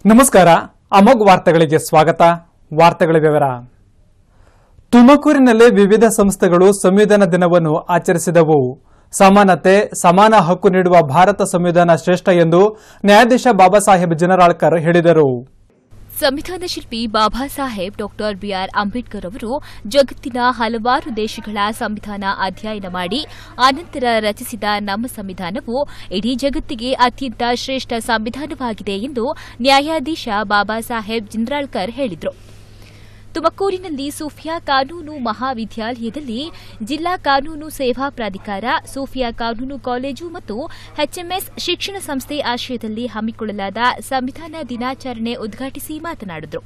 ನಮಸ್ಕಾರ ಅಮೋಘ್ ವಾರ್ತೆಗಳಿಗೆ ಸ್ವಾಗತ ವಾರ್ತೆಗಳ ವಿವರ ತುಮಕೂರಿನಲ್ಲಿ ವಿವಿಧ ಸಂಸ್ಥೆಗಳು ಸಂವಿಧಾನ ದಿನವನ್ನು ಆಚರಿಸಿದವು ಸಮಾನತೆ ಸಮಾನ ಹಕ್ಕು ನೀಡುವ ಭಾರತ ಸಂವಿಧಾನ ಶ್ರೇಷ್ಠ ಎಂದು ನ್ಯಾಯಾಧೀಶ ಬಾಬಾ ಸಾಹೇಬ್ ಜನರಾಳ್ಕರ್ ಹೇಳಿದರು ಸಂವಿಧಾನ ಶಿಲ್ಪಿ ಬಾಬಾ ಸಾಹೇಬ್ ಡಾಕ್ಟರ್ ಬಿಆರ್ ಅಂಬೇಡ್ಕರ್ ಅವರು ಜಗತ್ತಿನ ಹಲವಾರು ದೇಶಗಳ ಸಂವಿಧಾನ ಅಧ್ಯಯನ ಮಾಡಿ ಆನಂತರ ರಚಿಸಿದ ನಮ್ಮ ಸಂವಿಧಾನವು ಇಡೀ ಜಗತ್ತಿಗೆ ಅತ್ಯಂತ ಶ್ರೇಷ್ಠ ಸಂವಿಧಾನವಾಗಿದೆ ಎಂದು ನ್ಯಾಯಾಧೀಶ ಬಾಬಾ ಸಾಹೇಬ್ ಜಿಂದ್ರಾಳ್ಕರ್ ಹೇಳಿದರು ತುಮಕೂರಿನಲ್ಲಿ ಸೂಫಿಯಾ ಕಾನೂನು ಮಹಾವಿದ್ಯಾಲಯದಲ್ಲಿ ಜಿಲ್ಲಾ ಕಾನೂನು ಸೇವಾ ಪ್ರಾಧಿಕಾರ ಸೂಫಿಯಾ ಕಾನೂನು ಕಾಲೇಜು ಮತ್ತು ಎಚ್ಎಂಎಸ್ ಶಿಕ್ಷಣ ಸಂಸ್ಥೆ ಆಶ್ರಯದಲ್ಲಿ ಹಮ್ಮಿಕೊಳ್ಳಲಾದ ಸಂವಿಧಾನ ದಿನಾಚರಣೆ ಉದ್ಘಾಟಿಸಿ ಮಾತನಾಡಿದರು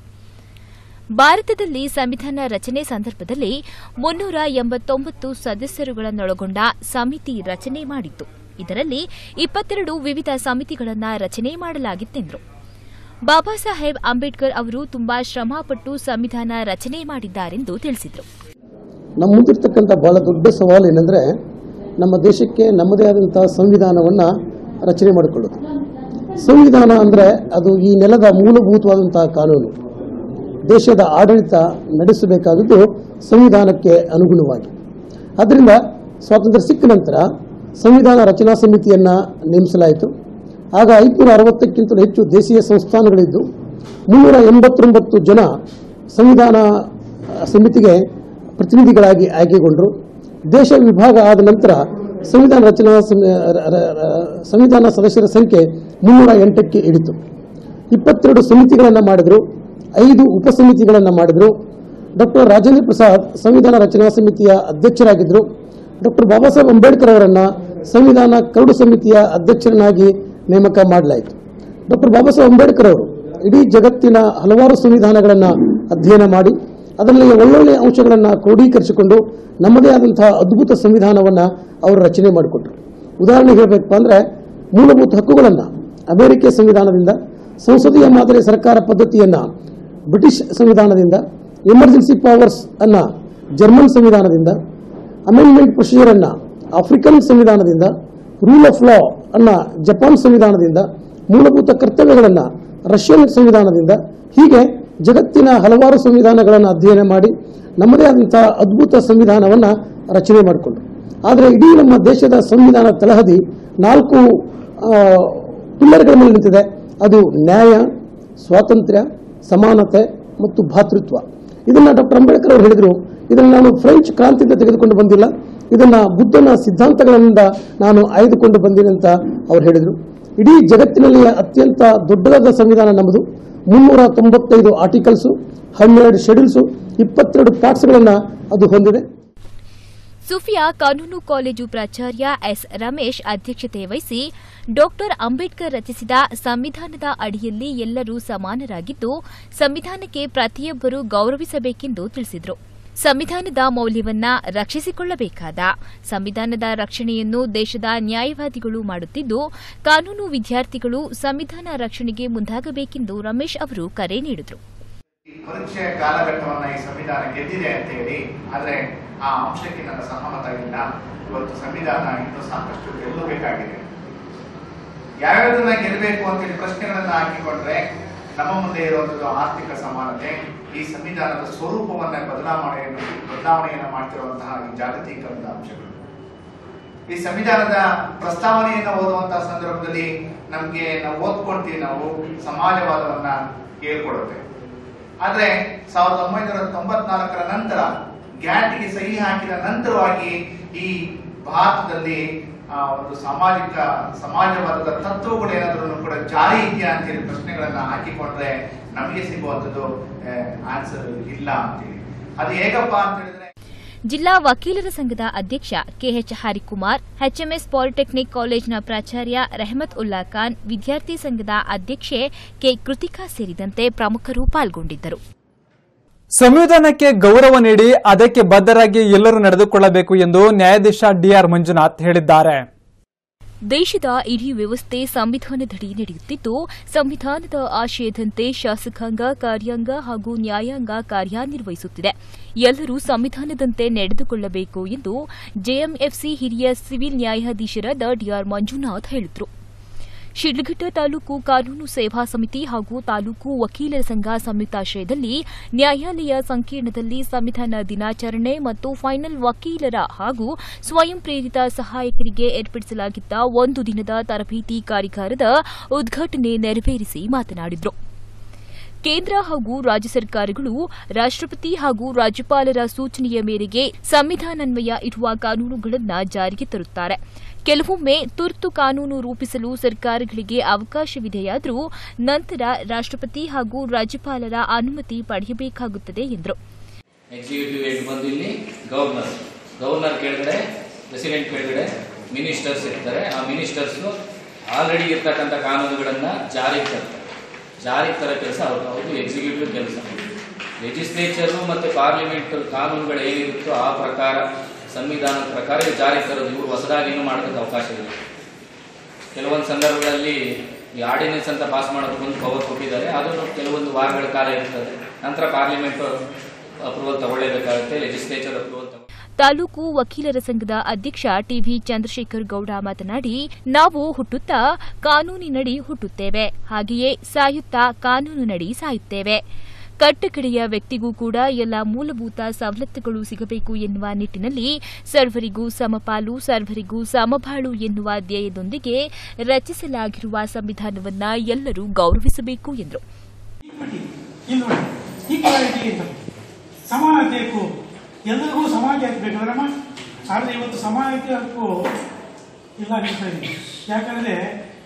ಭಾರತದಲ್ಲಿ ಸಂವಿಧಾನ ರಚನೆ ಸಂದರ್ಭದಲ್ಲಿ ಮುನ್ನೂರ ಎಂಬತ್ತೊಂಬತ್ತು ಸದಸ್ಯರುಗಳನ್ನೊಳಗೊಂಡ ಸಮಿತಿ ರಚನೆ ಮಾಡಿತ್ತು ಇದರಲ್ಲಿ ಇಪ್ಪತ್ತೆರಡು ವಿವಿಧ ಸಮಿತಿಗಳನ್ನು ರಚನೆ ಮಾಡಲಾಗಿತ್ತೆಂದರು ಬಾಬಾ ಸಾಹೇಬ್ ಅಂಬೇಡ್ಕರ್ ಅವರು ತುಂಬಾ ಶ್ರಮಪಟ್ಟು ಸಂವಿಧಾನ ರಚನೆ ಮಾಡಿದ್ದಾರೆಂದು ತಿಳಿಸಿದರು ನಮ್ಮ ಮುಂದಿರ್ತಕ್ಕಂಥ ಬಹಳ ದೊಡ್ಡ ಸವಾಲು ಏನಂದರೆ ನಮ್ಮ ದೇಶಕ್ಕೆ ನಮ್ಮದೇ ಆದಂಥ ಸಂವಿಧಾನವನ್ನು ರಚನೆ ಮಾಡಿಕೊಳ್ಳೋದು ಸಂವಿಧಾನ ಅಂದರೆ ಅದು ಈ ನೆಲದ ಮೂಲಭೂತವಾದಂತಹ ಕಾನೂನು ದೇಶದ ಆಡಳಿತ ನಡೆಸಬೇಕಾದದ್ದು ಸಂವಿಧಾನಕ್ಕೆ ಅನುಗುಣವಾಗಿ ಆದ್ದರಿಂದ ಸ್ವಾತಂತ್ರ್ಯ ಸಿಕ್ಕ ನಂತರ ಸಂವಿಧಾನ ರಚನಾ ಸಮಿತಿಯನ್ನು ನೇಮಿಸಲಾಯಿತು ಆಗ ಐದುನೂರ ಅರವತ್ತಕ್ಕಿಂತಲೂ ಹೆಚ್ಚು ದೇಶೀಯ ಸಂಸ್ಥಾನಗಳಿದ್ದು ಮುನ್ನೂರ ಎಂಬತ್ತೊಂಬತ್ತು ಜನ ಸಂವಿಧಾನ ಆ, ಸಮಿತಿಗೆ ಪ್ರತಿನಿಧಿಗಳಾಗಿ ಆಯ್ಕೆಗೊಂಡರು ದೇಶ ವಿಭಾಗ ಆದ ನಂತರ ಸಂವಿಧಾನ ರಚನಾ ಸಮ- ರ- ರ- ರ- ಸಂವಿಧಾನ ಸದಸ್ಯರ ಸಂಖ್ಯೆ ಮುನ್ನೂರ ಎಂಟಕ್ಕೆ ಇಳಿತು ಇಪ್ಪತ್ತೆರಡು ಸಮಿತಿಗಳನ್ನು ಮಾಡಿದರು ಐದು ಉಪಸಮಿತಿಗಳನ್ನು ಮಾಡಿದರು ಡಾಕ್ಟರ್ ರಾಜೇಂದ್ರ ಪ್ರಸಾದ್ ಸಂವಿಧಾನ ರಚನಾ ಸಮಿತಿಯ ಅಧ್ಯಕ್ಷರಾಗಿದ್ದರು ಡಾಕ್ಟರ್ ಬಾಬಾ ಸಾಹೇಬ್ ಅಂಬೇಡ್ಕರ್ ಅವರನ್ನು ಸಂವಿಧಾನ ಕರಡು ಸಮಿತಿಯ ಅಧ್ಯಕ್ಷರನ್ನಾಗಿ ನೇಮಕ ಮಾಡಲಾಯಿತು ಡಾಕ್ಟರ್ ಬಾಬಾ ಸಾಹೇಬ್ ಅಂಬೇಡ್ಕರ್ ಅವರು ಇಡೀ ಜಗತ್ತಿನ ಹಲವಾರು ಸಂವಿಧಾನಗಳನ್ನು ಅಧ್ಯಯನ ಮಾಡಿ ಅದರಲ್ಲಿ ಒಳ್ಳೊಳ್ಳೆಯ ಅಂಶಗಳನ್ನು ಕ್ರೋಢೀಕರಿಸಿಕೊಂಡು ನಮ್ಮದೇ ಆದಂತಹ ಅದ್ಭುತ ಸಂವಿಧಾನವನ್ನು ಅವರು ರಚನೆ ಮಾಡಿಕೊಟ್ರು ಉದಾಹರಣೆ ಹೇಳಬೇಕಪ್ಪ ಅಂದರೆ ಮೂಲಭೂತ ಹಕ್ಕುಗಳನ್ನು ಅಮೆರಿಕ ಸಂವಿಧಾನದಿಂದ ಸಂಸದೀಯ ಮಾದರಿ ಸರ್ಕಾರ ಪದ್ಧತಿಯನ್ನು ಬ್ರಿಟಿಷ್ ಸಂವಿಧಾನದಿಂದ ಎಮರ್ಜೆನ್ಸಿ ಪವರ್ಸ್ ಅನ್ನ ಜರ್ಮನ್ ಸಂವಿಧಾನದಿಂದ ಅಮೆಂಡ್ಮೆಂಟ್ ಪ್ರೊಸೀಜರ್ ಅನ್ನ ಆಫ್ರಿಕನ್ ಸಂವಿಧಾನದಿಂದ ರೂಲ್ ಆಫ್ ಲಾ ಅನ್ನ ಜಪಾನ್ ಸಂವಿಧಾನದಿಂದ ಮೂಲಭೂತ ಕರ್ತವ್ಯಗಳನ್ನು ರಷ್ಯನ್ ಸಂವಿಧಾನದಿಂದ ಹೀಗೆ ಜಗತ್ತಿನ ಹಲವಾರು ಸಂವಿಧಾನಗಳನ್ನು ಅಧ್ಯಯನ ಮಾಡಿ ನಮ್ಮದೇ ಆದಂತಹ ಅದ್ಭುತ ಸಂವಿಧಾನವನ್ನು ರಚನೆ ಮಾಡಿಕೊಂಡ್ರು ಆದರೆ ಇಡೀ ನಮ್ಮ ದೇಶದ ಸಂವಿಧಾನ ತಳಹದಿ ನಾಲ್ಕು ಪಿಲ್ಲರ್ಗಳ ಮೇಲೆ ನಿಂತಿದೆ ಅದು ನ್ಯಾಯ ಸ್ವಾತಂತ್ರ್ಯ ಸಮಾನತೆ ಮತ್ತು ಭಾತೃತ್ವ ಇದನ್ನ ಡಾಕ್ಟರ್ ಅಂಬೇಡ್ಕರ್ ಅವರು ಹೇಳಿದರು ಇದನ್ನು ನಾನು ಫ್ರೆಂಚ್ ಕ್ರಾಂತಿಯಿಂದ ತೆಗೆದುಕೊಂಡು ಬಂದಿಲ್ಲ ಇದನ್ನ ಬುದ್ಧನ ಸಿದ್ಧಾಂತಗಳಿಂದ ನಾನು ಆಯ್ದುಕೊಂಡು ಬಂದಿನಿ ಅಂತ ಅವ್ರು ಹೇಳಿದರು ಇಡೀ ಜಗತ್ತಿನಲ್ಲಿ ಅತ್ಯಂತ ದೊಡ್ಡದಾದ ಸಂವಿಧಾನ ನಮ್ಮದು ಮುನ್ನೂರ ತೊಂಬತ್ತೈದು ಆರ್ಟಿಕಲ್ಸು ಹನ್ನೆರಡು ಶೆಡ್ಯೂಲ್ಸು ಇಪ್ಪತ್ತೆರಡು ಪಾರ್ಟ್ಸ್ಗಳನ್ನು ಅದು ಹೊಂದಿದೆ ಸುಫಿಯಾ ಕಾನೂನು ಕಾಲೇಜು ಪ್ರಾಚಾರ್ಯ ಎಸ್ ರಮೇಶ್ ಅಧ್ಯಕ್ಷತೆ ವಹಿಸಿ ಡಾಕ್ಟರ್ ಅಂಬೇಡ್ಕರ್ ರಚಿಸಿದ ಸಂವಿಧಾನದ ಅಡಿಯಲ್ಲಿ ಎಲ್ಲರೂ ಸಮಾನರಾಗಿದ್ದು ಸಂವಿಧಾನಕ್ಕೆ ಪ್ರತಿಯೊಬ್ಬರೂ ಗೌರವಿಸಬೇಕೆಂದು ತಿಳಿಸಿದರು ಸಂವಿಧಾನದ ಮೌಲ್ಯವನ್ನ ರಕ್ಷಿಸಿಕೊಳ್ಳಬೇಕಾದ ಸಂವಿಧಾನದ ರಕ್ಷಣೆಯನ್ನು ದೇಶದ ನ್ಯಾಯವಾದಿಗಳು ಮಾಡುತ್ತಿದ್ದು ಕಾನೂನು ವಿದ್ಯಾರ್ಥಿಗಳು ಸಂವಿಧಾನ ರಕ್ಷಣೆಗೆ ಮುಂದಾಗಬೇಕೆಂದು ರಮೇಶ್ ಅವರು ಕರೆ ನೀಡಿದರು ಪರೀಕ್ಷೆಯ ಕಾಲಘಟ್ಟವನ್ನ ಈ ಸಂವಿಧಾನ ಗೆದ್ದಿದೆ ಅಂತ ಹೇಳಿ ಆದ್ರೆ ಆ ಅಂಶಕ್ಕೆ ನನ್ನ ಸಹಮತ ಇಲ್ಲ ಇವತ್ತು ಸಂವಿಧಾನ ಇನ್ನೂ ಸಾಕಷ್ಟು ಗೆಲ್ಲಬೇಕಾಗಿದೆ ಯಾವ್ಯಾವ್ದನ್ನ ಗೆಲ್ಲಬೇಕು ಅಂತೇಳಿ ಪ್ರಶ್ನೆಗಳನ್ನ ಹಾಕಿಕೊಂಡ್ರೆ ನಮ್ಮ ಮುಂದೆ ಇರುವಂತದ್ದು ಆರ್ಥಿಕ ಸಮಾನತೆ ಈ ಸಂವಿಧಾನದ ಸ್ವರೂಪವನ್ನ ಬದಲಾವಣೆಯನ್ನು ಬದಲಾವಣೆಯನ್ನ ಮಾಡ್ತಿರುವಂತಹ ಈ ಜಾಗತೀಕರಣದ ಅಂಶಗಳು ಈ ಸಂವಿಧಾನದ ಪ್ರಸ್ತಾವನೆಯನ್ನು ಓದುವಂತಹ ಸಂದರ್ಭದಲ್ಲಿ ನಮ್ಗೆ ನಾವು ಓದ್ಕೊಳ್ತೀವಿ ನಾವು ಸಮಾಜವಾದವನ್ನ ಹೇಳ್ಕೊಡುತ್ತೆ ಆದ್ರೆ ಸಾವಿರದ ಒಂಬೈನೂರ ತೊಂಬತ್ನಾಲ್ಕರ ನಂತರ ಗ್ಯಾಟ್ಗೆ ಸಹಿ ಹಾಕಿದ ನಂತರವಾಗಿ ಈ ಭಾರತದಲ್ಲಿ ಆ, ಒಂದು ಸಾಮಾಜಿಕ ಸಮಾಜವಾದದ ತತ್ವಗಳು ಏನಾದ್ರೂ ಕೂಡ ಜಾರಿ ಇದೆಯಾ ಅಂತೇಳಿ ಪ್ರಶ್ನೆಗಳನ್ನ ಹಾಕಿಕೊಂಡ್ರೆ ನಮಗೆ ಸಿಗುವಂಥದ್ದು ಆನ್ಸರ್ ಇಲ್ಲ ಅಂತೇಳಿ ಅದು ಹೇಗಪ್ಪ ಅಂತ ಹೇಳಿದ್ರೆ ಜಿಲ್ಲಾ ವಕೀಲರ ಸಂಘದ ಅಧ್ಯಕ್ಷ ಕೆಎಚ್ ಹರಿಕುಮಾರ್ ಎಚ್ಎಂಎಸ್ ಪಾಲಿಟೆಕ್ನಿಕ್ ಕಾಲೇಜಿನ ಪ್ರಾಚಾರ್ಯ ರೆಹಮತ್ ಉಲ್ಲಾ ಖಾನ್ ವಿದ್ಯಾರ್ಥಿ ಸಂಘದ ಅಧ್ಯಕ್ಷೆ ಕೆ ಕೃತಿಕಾ ಸೇರಿದಂತೆ ಪ್ರಮುಖರು ಪಾಲ್ಗೊಂಡಿದ್ದರು ಸಂವಿಧಾನಕ್ಕೆ ಗೌರವ ನೀಡಿ ಅದಕ್ಕೆ ಬದ್ಧರಾಗಿ ಎಲ್ಲರೂ ನಡೆದುಕೊಳ್ಳಬೇಕು ಎಂದು ನ್ಯಾಯಾಧೀಶ ಡಿಆರ್ ಮಂಜುನಾಥ್ ಹೇಳಿದ್ದಾರೆ ದೇಶದ ಇಡೀ ವ್ಯವಸ್ಥೆ ಸಂವಿಧಾನದಡಿ ನಡೆಯುತ್ತಿದ್ದು ಸಂವಿಧಾನದ ಆಶಯದಂತೆ ಶಾಸಕಾಂಗ ಕಾರ್ಯಾಂಗ ಹಾಗೂ ನ್ಯಾಯಾಂಗ ಕಾರ್ಯನಿರ್ವಹಿಸುತ್ತಿದೆ ಎಲ್ಲರೂ ಸಂವಿಧಾನದಂತೆ ನಡೆದುಕೊಳ್ಳಬೇಕು ಎಂದು ಜೆಎಂಎಫ್ಸಿ ಹಿರಿಯ ಸಿವಿಲ್ ನ್ಯಾಯಾಧೀಶರಾದ ಡಿಆರ್ ಮಂಜುನಾಥ್ ಹೇಳಿದರು ಶಿಡ್ಲಘಟ್ಟ ತಾಲೂಕು ಕಾನೂನು ಸೇವಾ ಸಮಿತಿ ಹಾಗೂ ತಾಲೂಕು ವಕೀಲರ ಸಂಘ ಸಂಯುಕ್ತಾಶ್ರಯದಲ್ಲಿ ನ್ಯಾಯಾಲಯ ಸಂಕೀರ್ಣದಲ್ಲಿ ಸಂವಿಧಾನ ದಿನಾಚರಣೆ ಮತ್ತು ಫೈನಲ್ ವಕೀಲರ ಹಾಗೂ ಸ್ವಯಂ ಪ್ರೇರಿತ ಸಹಾಯಕರಿಗೆ ಏರ್ಪಡಿಸಲಾಗಿದ್ದ ಒಂದು ದಿನದ ತರಬೇತಿ ಕಾರ್ಯಾಗಾರದ ಉದ್ಘಾಟನೆ ನೆರವೇರಿಸಿ ಮಾತನಾಡಿದರು ಕೇಂದ್ರ ಹಾಗೂ ರಾಜ್ಯ ಸರ್ಕಾರಗಳು ರಾಷ್ಟ್ರಪತಿ ಹಾಗೂ ರಾಜ್ಯಪಾಲರ ಸೂಚನೆಯ ಮೇರೆಗೆ ಸಂವಿಧಾನಾನ್ವಯ ಇರುವ ಕಾನೂನುಗಳನ್ನು ಜಾರಿಗೆ ತರುತ್ತಾರೆ ಕೆಲವೊಮ್ಮೆ ತುರ್ತು ಕಾನೂನು ರೂಪಿಸಲು ಸರ್ಕಾರಗಳಿಗೆ ಅವಕಾಶವಿದೆಯಾದರೂ ನಂತರ ರಾಷ್ಟ್ರಪತಿ ಹಾಗೂ ರಾಜ್ಯಪಾಲರ ಅನುಮತಿ ಪಡೆಯಬೇಕಾಗುತ್ತದೆ ಎಂದರು ಎಕ್ಸಿಕ್ಯೂಟಿವ್ ಹೆಡ್ ಬಂದು ಇಲ್ಲಿ ಗವರ್ನರ್ ಗವರ್ನರ್ ಕೆಳಗಡೆ ಪ್ರೆಸಿಡೆಂಟ್ ಕೆಳಗಡೆ ಮಿನಿಸ್ಟರ್ಸ್ ಇರ್ತಾರೆ ಆ ಮಿನಿಸ್ಟರ್ಸ್ ಆಲ್ರೆಡಿ ಇರ್ತಕ್ಕಂಥ ಕಾನೂನುಗಳನ್ನ ಜಾರಿಗೆ ತರ್ತಾರೆ ಜಾರಿಗೆ ತರೋ ಕೆಲಸ ಅವ್ರು ಅವ್ರದ್ದು ಎಕ್ಸಿಕ್ಯೂಟಿವ್ ಕೆಲಸ ಲೆಜಿಸ್ಲೇಚರು ಮತ್ತು ಪಾರ್ಲಿಮೆಂಟ್ ಕಾನೂನುಗಳು ಏನಿರುತ್ತೋ ಆ ಪ್ರಕಾರ ಸಂವಿಧಾನದ ಪ್ರಕಾರ ಇವು ಜಾರಿಗೆ ತರೋದು ಇವರು ಹೊಸದಾಗಿ ಇನ್ನೂ ಮಾಡೋದಕ್ಕೆ ಅವಕಾಶ ಇಲ್ಲ ಕೆಲವೊಂದು ಸಂದರ್ಭಗಳಲ್ಲಿ ಈ ಆರ್ಡಿನೆನ್ಸ್ ಅಂತ ಪಾಸ್ ಮಾಡೋದಕ್ಕೊಂದು ಪವರ್ ಕೊಟ್ಟಿದ್ದಾರೆ ಅದನ್ನು ಕೆಲವೊಂದು ವಾರಗಳ ಕಾಲ ಇರ್ತದೆ ನಂತರ ಪಾರ್ಲಿಮೆಂಟ್ ಅಪ್ರೂವಲ್ ತಗೊಳ್ಳೇಬೇಕಾಗುತ್ತೆ ಲೆಜಿಸ್ಲೇಚರ್ ಅಪ್ರೂವಲ್ ತಗೊಳ್ಳಿ ತಾಲೂಕು ವಕೀಲರ ಸಂಘದ ಅಧ್ಯಕ್ಷ ಟಿವಿ ಚಂದ್ರಶೇಖರ್ ಗೌಡ ಮಾತನಾಡಿ ನಾವು ಹುಟ್ಟುತ್ತಾ ಕಾನೂನಿನಡಿ ಹುಟ್ಟುತ್ತೇವೆ ಹಾಗೆಯೇ ಸಾಯುತ್ತಾ ಕಾನೂನಿನಡಿ ಸಾಯುತ್ತೇವೆ ಕಟ್ಟಕಡೆಯ ವ್ಯಕ್ತಿಗೂ ಕೂಡ ಎಲ್ಲ ಮೂಲಭೂತ ಸವಲತ್ತುಗಳು ಸಿಗಬೇಕು ಎನ್ನುವ ನಿಟ್ಟಿನಲ್ಲಿ ಸರ್ವರಿಗೂ ಸಮಪಾಲು ಸರ್ವರಿಗೂ ಸಮಬಾಳು ಎನ್ನುವ ಧ್ಯೇಯದೊಂದಿಗೆ ರಚಿಸಲಾಗಿರುವ ಸಂವಿಧಾನವನ್ನ ಎಲ್ಲರೂ ಗೌರವಿಸಬೇಕು ಎಂದರು ಈಕ್ವಿಟಿ ಇಲ್ಲಿ ನೋಡಿ ಈಕ್ವಾಲಿಟಿ ಅಂತ ಸಮಾನತೆ ಹಕ್ಕು ಎಲ್ಲರಿಗೂ ಸಮಾನತೆ ಹಕ್ಕು ಬೇಕಾದ್ರಮ್ಮ ಆದರೆ ಇವತ್ತು ಸಮಾನತೆ ಹಕ್ಕು ಇಲ್ಲ ನಿಲ್ತಾ ಇದೆ ಯಾಕಂದ್ರೆ